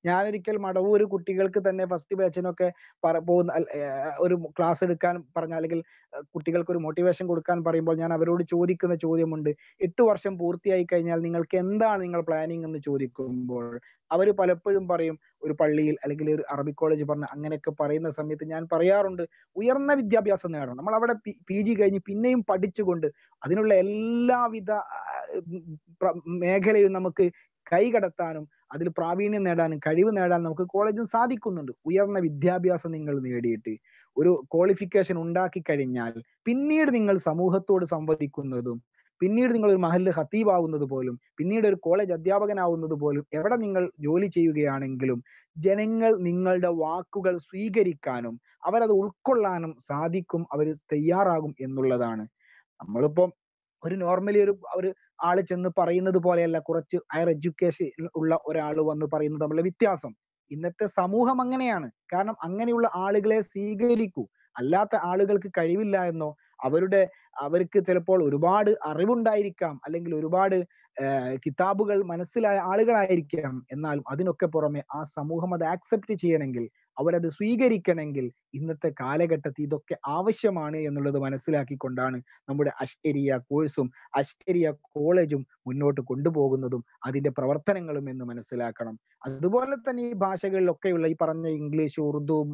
ഞാനൊരിക്കൽ മടവൂര് കുട്ടികൾക്ക് തന്നെ ഫസ്റ്റ് ബാച്ചിനൊക്കെ പറ പോകുന്ന അൽ- ഏർ ഒരു ക്ലാസ് എടുക്കാൻ പറഞ്ഞ അല്ലെങ്കിൽ ഏർ കുട്ടികൾക്ക് ഒരു മോട്ടിവേഷൻ കൊടുക്കാൻ പറയുമ്പോൾ ഞാൻ അവരോട് ചോദിക്കുന്ന ചോദ്യമുണ്ട് എട്ട് വർഷം പൂർത്തിയായി കഴിഞ്ഞാൽ നിങ്ങൾക്ക് എന്താണ് നിങ്ങൾ പ്ലാനിങ് എന്ന് ചോദിക്കുമ്പോൾ അവർ പലപ്പോഴും പറയും ഒരു പള്ളിയിൽ അല്ലെങ്കിൽ ഒരു അറബിക് കോളേജ് പറഞ്ഞ അങ്ങനെയൊക്കെ പറയുന്ന സമയത്ത് ഞാൻ പറയാറുണ്ട് ഉയർന്ന വിദ്യാഭ്യാസം നേടണം നമ്മൾ അവിടെ പി ജി കഴിഞ്ഞ് പിന്നെയും പഠിച്ചുകൊണ്ട് അതിനുള്ള എല്ലാവിധ ആ, ഉം, പ്ര- മേഖലയും നമുക്ക് കൈകടത്താനും അതിൽ പ്രാവീണ്യം നേടാനും കഴിവ് നേടാനും നമുക്ക് കോളേജിൽ സാധിക്കുന്നുണ്ട് ഉയർന്ന വിദ്യാഭ്യാസം നിങ്ങൾ നേടിയിട്ട് ഒരു ക്വാളിഫിക്കേഷൻ ഉണ്ടാക്കി കഴിഞ്ഞാൽ പിന്നീട് നിങ്ങൾ സമൂഹത്തോട് സംവദിക്കുന്നതും പിന്നീട് നിങ്ങൾ ഒരു മഹല്ല് ഹത്തീബാവുന്നത് പോലും പിന്നീട് ഒരു കോളേജ് അധ്യാപകനാവുന്നത് പോലും എവിടെ നിങ്ങൾ ജോലി ചെയ്യുകയാണെങ്കിലും ജനങ്ങൾ നിങ്ങളുടെ വാക്കുകൾ സ്വീകരിക്കാനും അവരത് ഉൾക്കൊള്ളാനും സാധിക്കും അവർ തയ്യാറാകും എന്നുള്ളതാണ് നമ്മളിപ്പം ഒരു നോർമലി ഒരു ഒരു ആള് ചെന്ന് പറയുന്നത് പോലെയല്ല കുറച്ച് ഹയർ എഡ്യൂക്കേഷൻ ഉള്ള ഒരാൾ വന്ന് പറയുന്നത് തമ്മിലുള്ള വ്യത്യാസം ഇന്നത്തെ സമൂഹം അങ്ങനെയാണ് കാരണം അങ്ങനെയുള്ള ആളുകളെ സ്വീകരിക്കൂ അല്ലാത്ത ആളുകൾക്ക് കഴിവില്ല എന്നോ അവരുടെ അവർക്ക് ചിലപ്പോൾ ഒരുപാട് അറിവുണ്ടായിരിക്കാം അല്ലെങ്കിൽ ഒരുപാട് ഏർ കിതാബുകൾ മനസ്സിലായ ആളുകളായിരിക്കാം എന്നാലും അതിനൊക്കെ പുറമെ ആ സമൂഹം അത് ആക്സെപ്റ്റ് ചെയ്യണമെങ്കിൽ അവരത് സ്വീകരിക്കണമെങ്കിൽ ഇന്നത്തെ കാലഘട്ടത്തിൽ ഇതൊക്കെ ആവശ്യമാണ് എന്നുള്ളത് മനസ്സിലാക്കിക്കൊണ്ടാണ് നമ്മുടെ അഷ്കരിയ കോഴ്സും അഷ്കരിയ കോളേജും മുന്നോട്ട് കൊണ്ടുപോകുന്നതും അതിന്റെ പ്രവർത്തനങ്ങളും എന്ന് മനസ്സിലാക്കണം അതുപോലെ തന്നെ ഈ ഭാഷകളിലൊക്കെയുള്ള ഈ പറഞ്ഞ ഇംഗ്ലീഷ് ഉറുദുവും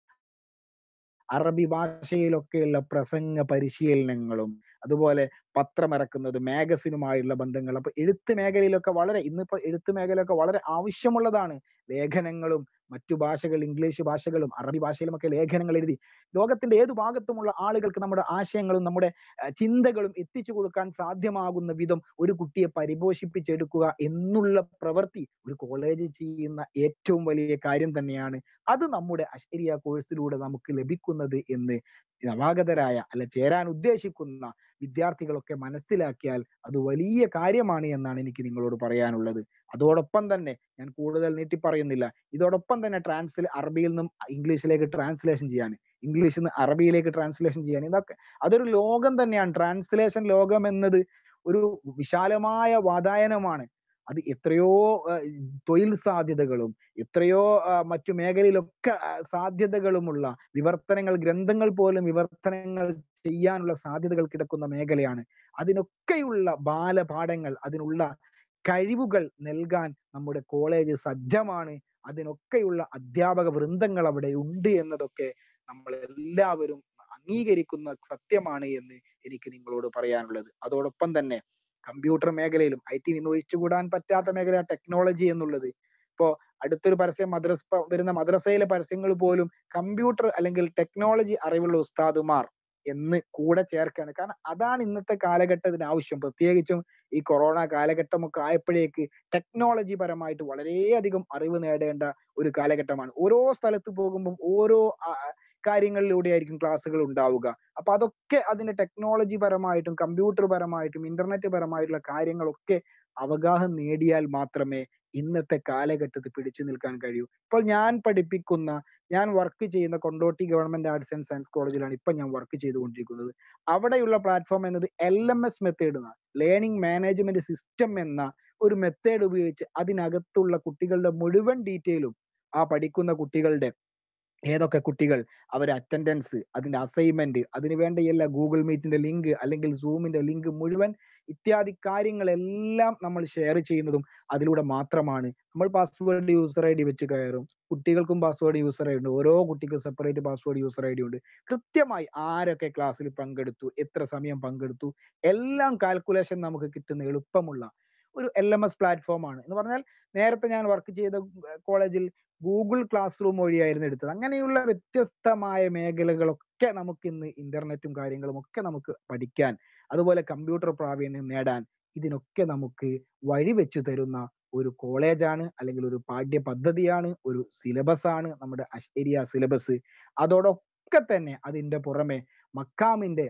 അറബി ഭാഷയിലൊക്കെയുള്ള പ്രസംഗ പരിശീലനങ്ങളും അതുപോലെ പത്രമിറക്കുന്നത് മാഗസിനുമായുള്ള ബന്ധങ്ങൾ അപ്പൊ എഴുത്ത് മേഖലയിലൊക്കെ വളരെ ഇന്നിപ്പോ എഴുത്ത് മേഖലയൊക്കെ വളരെ ആവശ്യമുള്ളതാണ് ലേഖനങ്ങളും മറ്റു ഭാഷകൾ ഇംഗ്ലീഷ് ഭാഷകളും അറബി ഭാഷയിലുമൊക്കെ ലേഖനങ്ങൾ എഴുതി ലോകത്തിന്റെ ഏത് ഭാഗത്തുമുള്ള ആളുകൾക്ക് നമ്മുടെ ആശയങ്ങളും നമ്മുടെ അഹ് ചിന്തകളും എത്തിച്ചു കൊടുക്കാൻ സാധ്യമാകുന്ന വിധം ഒരു കുട്ടിയെ പരിപോഷിപ്പിച്ചെടുക്കുക എന്നുള്ള പ്രവൃത്തി ഒരു കോളേജ് ചെയ്യുന്ന ഏറ്റവും വലിയ കാര്യം തന്നെയാണ് അത് നമ്മുടെ അശ്വരിയ കോഴ്സിലൂടെ നമുക്ക് ലഭിക്കുന്നത് എന്ന് നവാഗതരായ അല്ല ചേരാൻ ഉദ്ദേശിക്കുന്ന വിദ്യാർത്ഥികളൊക്കെ മനസ്സിലാക്കിയാൽ അത് വലിയ കാര്യമാണ് എന്നാണ് എനിക്ക് നിങ്ങളോട് പറയാനുള്ളത് അതോടൊപ്പം തന്നെ ഞാൻ കൂടുതൽ നീട്ടി പറയുന്നില്ല ഇതോടൊപ്പം തന്നെ ട്രാൻസ്ലേ അറബിയിൽ നിന്നും ഇംഗ്ലീഷിലേക്ക് ട്രാൻസ്ലേഷൻ ചെയ്യാൻ ഇംഗ്ലീഷിൽ നിന്ന് അറബിയിലേക്ക് ട്രാൻസ്ലേഷൻ ചെയ്യാൻ ഇതൊക്കെ അതൊരു ലോകം തന്നെയാണ് ട്രാൻസ്ലേഷൻ ലോകം എന്നത് ഒരു വിശാലമായ വാതായനമാണ് അത് എത്രയോ ആ, തൊഴിൽ സാധ്യതകളും എത്രയോ ആ, മറ്റു മേഖലയിലൊക്കെ ആ, സാധ്യതകളുമുള്ള വിവർത്തനങ്ങൾ ഗ്രന്ഥങ്ങൾ പോലും വിവർത്തനങ്ങൾ ചെയ്യാനുള്ള സാധ്യതകൾ കിടക്കുന്ന മേഖലയാണ് അതിനൊക്കെയുള്ള ബാലപാഠങ്ങൾ അതിനുള്ള കഴിവുകൾ നൽകാൻ നമ്മുടെ കോളേജ് സജ്ജമാണ് അതിനൊക്കെയുള്ള അധ്യാപക വൃന്ദങ്ങൾ അവിടെ ഉണ്ട് എന്നതൊക്കെ നമ്മൾ എല്ലാവരും അംഗീകരിക്കുന്ന സത്യമാണ് എന്ന് എനിക്ക് നിങ്ങളോട് പറയാനുള്ളത് അതോടൊപ്പം തന്നെ കമ്പ്യൂട്ടർ മേഖലയിലും ഐ ടി ഇന്ന് ഒഴിച്ചുകൂടാൻ പറ്റാത്ത മേഖല ടെക്നോളജി എന്നുള്ളത് ഇപ്പോ അടുത്തൊരു പരസ്യം മദ്രസ ഇപ്പൊ വരുന്ന മദ്രസയിലെ പരസ്യങ്ങൾ പോലും കമ്പ്യൂട്ടർ അല്ലെങ്കിൽ ടെക്നോളജി അറിവുള്ള ഉസ്താദുമാർ എന്ന് കൂടെ ചേർക്കാണ് കാരണം അതാണ് ഇന്നത്തെ കാലഘട്ടത്തിന് ആവശ്യം പ്രത്യേകിച്ചും ഈ കൊറോണ കാലഘട്ടമൊക്കെ ആയപ്പോഴേക്ക് ടെക്നോളജി പരമായിട്ട് വളരെയധികം അറിവ് നേടേണ്ട ഒരു കാലഘട്ടമാണ് ഓരോ സ്ഥലത്ത് പോകുമ്പോൾ ഓരോ ആ, കാര്യങ്ങളിലൂടെ ആയിരിക്കും ക്ലാസ്സുകൾ ഉണ്ടാവുക അപ്പൊ അതൊക്കെ അതിന്റെ ടെക്നോളജി പരമായിട്ടും കമ്പ്യൂട്ടർ പരമായിട്ടും ഇന്റർനെറ്റ് പരമായിട്ടുള്ള കാര്യങ്ങളൊക്കെ അവഗാഹം നേടിയാൽ മാത്രമേ ഇന്നത്തെ കാലഘട്ടത്തിൽ പിടിച്ചു നിൽക്കാൻ കഴിയൂ ഇപ്പോൾ ഞാൻ പഠിപ്പിക്കുന്ന ഞാൻ വർക്ക് ചെയ്യുന്ന Kondotty government arts and science കോളേജിലാണ് ഇപ്പൊ ഞാൻ വർക്ക് ചെയ്തുകൊണ്ടിരിക്കുന്നത് അവിടെയുള്ള പ്ലാറ്റ്ഫോം എന്നത് എൽ എം എസ് മെത്തേഡ് എന്നാണ് ലേണിംഗ് മാനേജ്മെന്റ് സിസ്റ്റം എന്ന ഒരു മെത്തേഡ് ഉപയോഗിച്ച് അതിനകത്തുള്ള കുട്ടികളുടെ മുഴുവൻ ഡീറ്റെയിലും ആ പഠിക്കുന്ന കുട്ടികളുടെ ഏതൊക്കെ കുട്ടികൾ അവരുടെ അറ്റൻഡൻസ് അതിന്റെ അസൈൻമെന്റ് അതിന് വേണ്ട എല്ലാ ഗൂഗിൾ മീറ്റിന്റെ ലിങ്ക് അല്ലെങ്കിൽ സൂമിന്റെ ലിങ്ക് മുഴുവൻ ഇത്യാദി കാര്യങ്ങളെല്ലാം നമ്മൾ ഷെയർ ചെയ്യുന്നതും അതിലൂടെ മാത്രമാണ് നമ്മൾ പാസ്വേഡ് യൂസർ ഐ ഡി വെച്ച് കയറും കുട്ടികൾക്കും പാസ്വേഡ് യൂസർ ഐ ഡി ഉണ്ട് ഓരോ കുട്ടിക്കും separate password user I D ഉണ്ട് കൃത്യമായി ആരൊക്കെ ക്ലാസ്സിൽ പങ്കെടുത്തു എത്ര സമയം പങ്കെടുത്തു എല്ലാം കാൽക്കുലേഷൻ നമുക്ക് കിട്ടുന്ന എളുപ്പമുള്ള ഒരു എൽ എം എസ് പ്ലാറ്റ്ഫോം ആണ് എന്ന് പറഞ്ഞാൽ നേരത്തെ ഞാൻ വർക്ക് ചെയ്ത കോളേജിൽ ഗൂഗിൾ ക്ലാസ് റൂം വഴിയായിരുന്നു എടുത്തത് അങ്ങനെയുള്ള വ്യത്യസ്തമായ മേഖലകളൊക്കെ നമുക്ക് ഇന്ന് ഇന്റർനെറ്റും കാര്യങ്ങളും ഒക്കെ നമുക്ക് പഠിക്കാൻ അതുപോലെ കമ്പ്യൂട്ടർ പ്രാവീണ്യം നേടാൻ ഇതിനൊക്കെ നമുക്ക് വഴിവെച്ചു തരുന്ന ഒരു കോളേജാണ് അല്ലെങ്കിൽ ഒരു പാഠ്യ പദ്ധതിയാണ് ഒരു സിലബസ് ആണ് നമ്മുടെ അഷേരിയ സിലബസ് അതോടൊക്കെ തന്നെ അതിന്റെ പുറമെ മക്കാമിന്റെ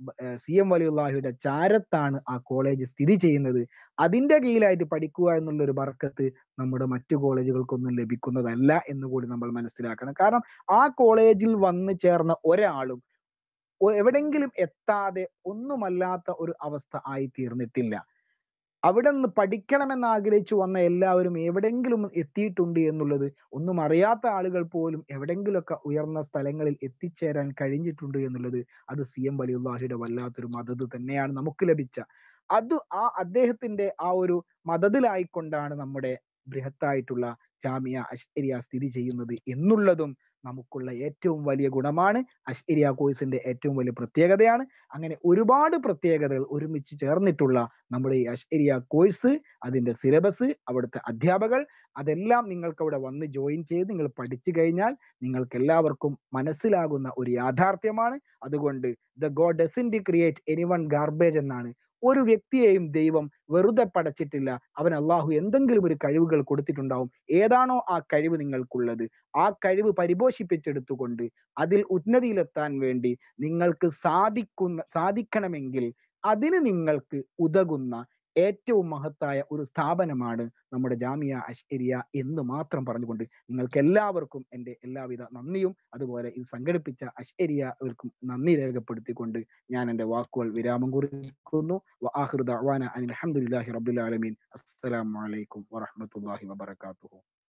സി എം വലിയുള്ളാഹിയുടെ ചാരത്താണ് ആ കോളേജ് സ്ഥിതി ചെയ്യുന്നത് അതിന്റെ കീഴിലായിട്ട് പഠിക്കുക എന്നുള്ള ഒരു ബർക്കത്ത് നമ്മുടെ മറ്റു കോളേജുകൾക്കൊന്നും ലഭിക്കുന്നതല്ല എന്ന് കൂടി നമ്മൾ മനസ്സിലാക്കണം കാരണം ആ കോളേജിൽ വന്നു ചേർന്ന ഒരാളും ഒ- എവിടെങ്കിലും എത്താതെ ഒന്നുമല്ലാത്ത ഒരു അവസ്ഥ ആയി തീർന്നിട്ടില്ല അവിടെ നിന്ന് പഠിക്കണമെന്ന് ആഗ്രഹിച്ചു വന്ന എല്ലാവരും എവിടെങ്കിലും എത്തിയിട്ടുണ്ട് എന്നുള്ളത് ഒന്നും അറിയാത്ത ആളുകൾ പോലും എവിടെങ്കിലുമൊക്കെ ഉയർന്ന സ്ഥലങ്ങളിൽ എത്തിച്ചേരാൻ കഴിഞ്ഞിട്ടുണ്ട് എന്നുള്ളത് അത് സി എം വലിയുള്ളാഹിയുടെ വല്ലാത്തൊരു മദത് തന്നെയാണ് നമുക്ക് ലഭിച്ച അത് ആ അദ്ദേഹത്തിന്റെ ആ ഒരു മദതിലായിക്കൊണ്ടാണ് നമ്മുടെ ബൃഹത്തായിട്ടുള്ള ജാമിയ അഷ്കരിയ സ്ഥിതി ചെയ്യുന്നത് എന്നുള്ളതും നമുക്കുള്ള ഏറ്റവും വലിയ ഗുണമാണ് അഷ്കരിയ കോഴ്സിന്റെ ഏറ്റവും വലിയ പ്രത്യേകതയാണ് അങ്ങനെ ഒരുപാട് പ്രത്യേകതകൾ ഒരുമിച്ച് ചേർന്നിട്ടുള്ള നമ്മുടെ ഈ അഷ്കരിയ കോഴ്സ് അതിന്റെ സിലബസ് അവിടുത്തെ അധ്യാപകർ അതെല്ലാം നിങ്ങൾക്ക് അവിടെ വന്ന് ജോയിൻ ചെയ്ത് നിങ്ങൾ പഠിച്ചു കഴിഞ്ഞാൽ നിങ്ങൾക്ക് എല്ലാവർക്കും മനസ്സിലാകുന്ന ഒരു യാഥാർത്ഥ്യമാണ് അതുകൊണ്ട് the God doesn't create anyone garbage എന്നാണ് ഒരു വ്യക്തിയെയും ദൈവം വെറുതെ പടച്ചിട്ടില്ല അവൻ അള്ളാഹു എന്തെങ്കിലും ഒരു കഴിവുകൾ കൊടുത്തിട്ടുണ്ടാവും ഏതാണോ ആ കഴിവ് നിങ്ങൾക്കുള്ളത് ആ കഴിവ് പരിപോഷിപ്പിച്ചെടുത്തുകൊണ്ട് അതിൽ ഉന്നതിയിലെത്താൻ വേണ്ടി നിങ്ങൾക്ക് സാധിക്കുന്ന സാധിക്കണമെങ്കിൽ അതിന് നിങ്ങൾക്ക് ഉതകുന്ന ഏറ്റവും മഹത്തായ ഒരു സ്ഥാപനമാണ് നമ്മുടെ ജാമിയ അഷ്കരിയ എന്ന് മാത്രം പറഞ്ഞുകൊണ്ട് നിങ്ങൾക്ക് എല്ലാവർക്കും എൻ്റെ എല്ലാവിധ നന്ദിയും അതുപോലെ ഇത് സംഘടിപ്പിച്ച അഷ്കരിയവർക്കും നന്ദി രേഖപ്പെടുത്തിക്കൊണ്ട് ഞാൻ എൻ്റെ വാക്കുകൾ വിരാമം കുറിക്കുന്നു വആഖിറു ദഅവാന അനിൽ ഹംദുലില്ലാഹി റബ്ബിൽ ആലമീൻ അസ്സലാമു അലൈക്കും വറഹ്മത്തുള്ളാഹി വബറകാതുഹു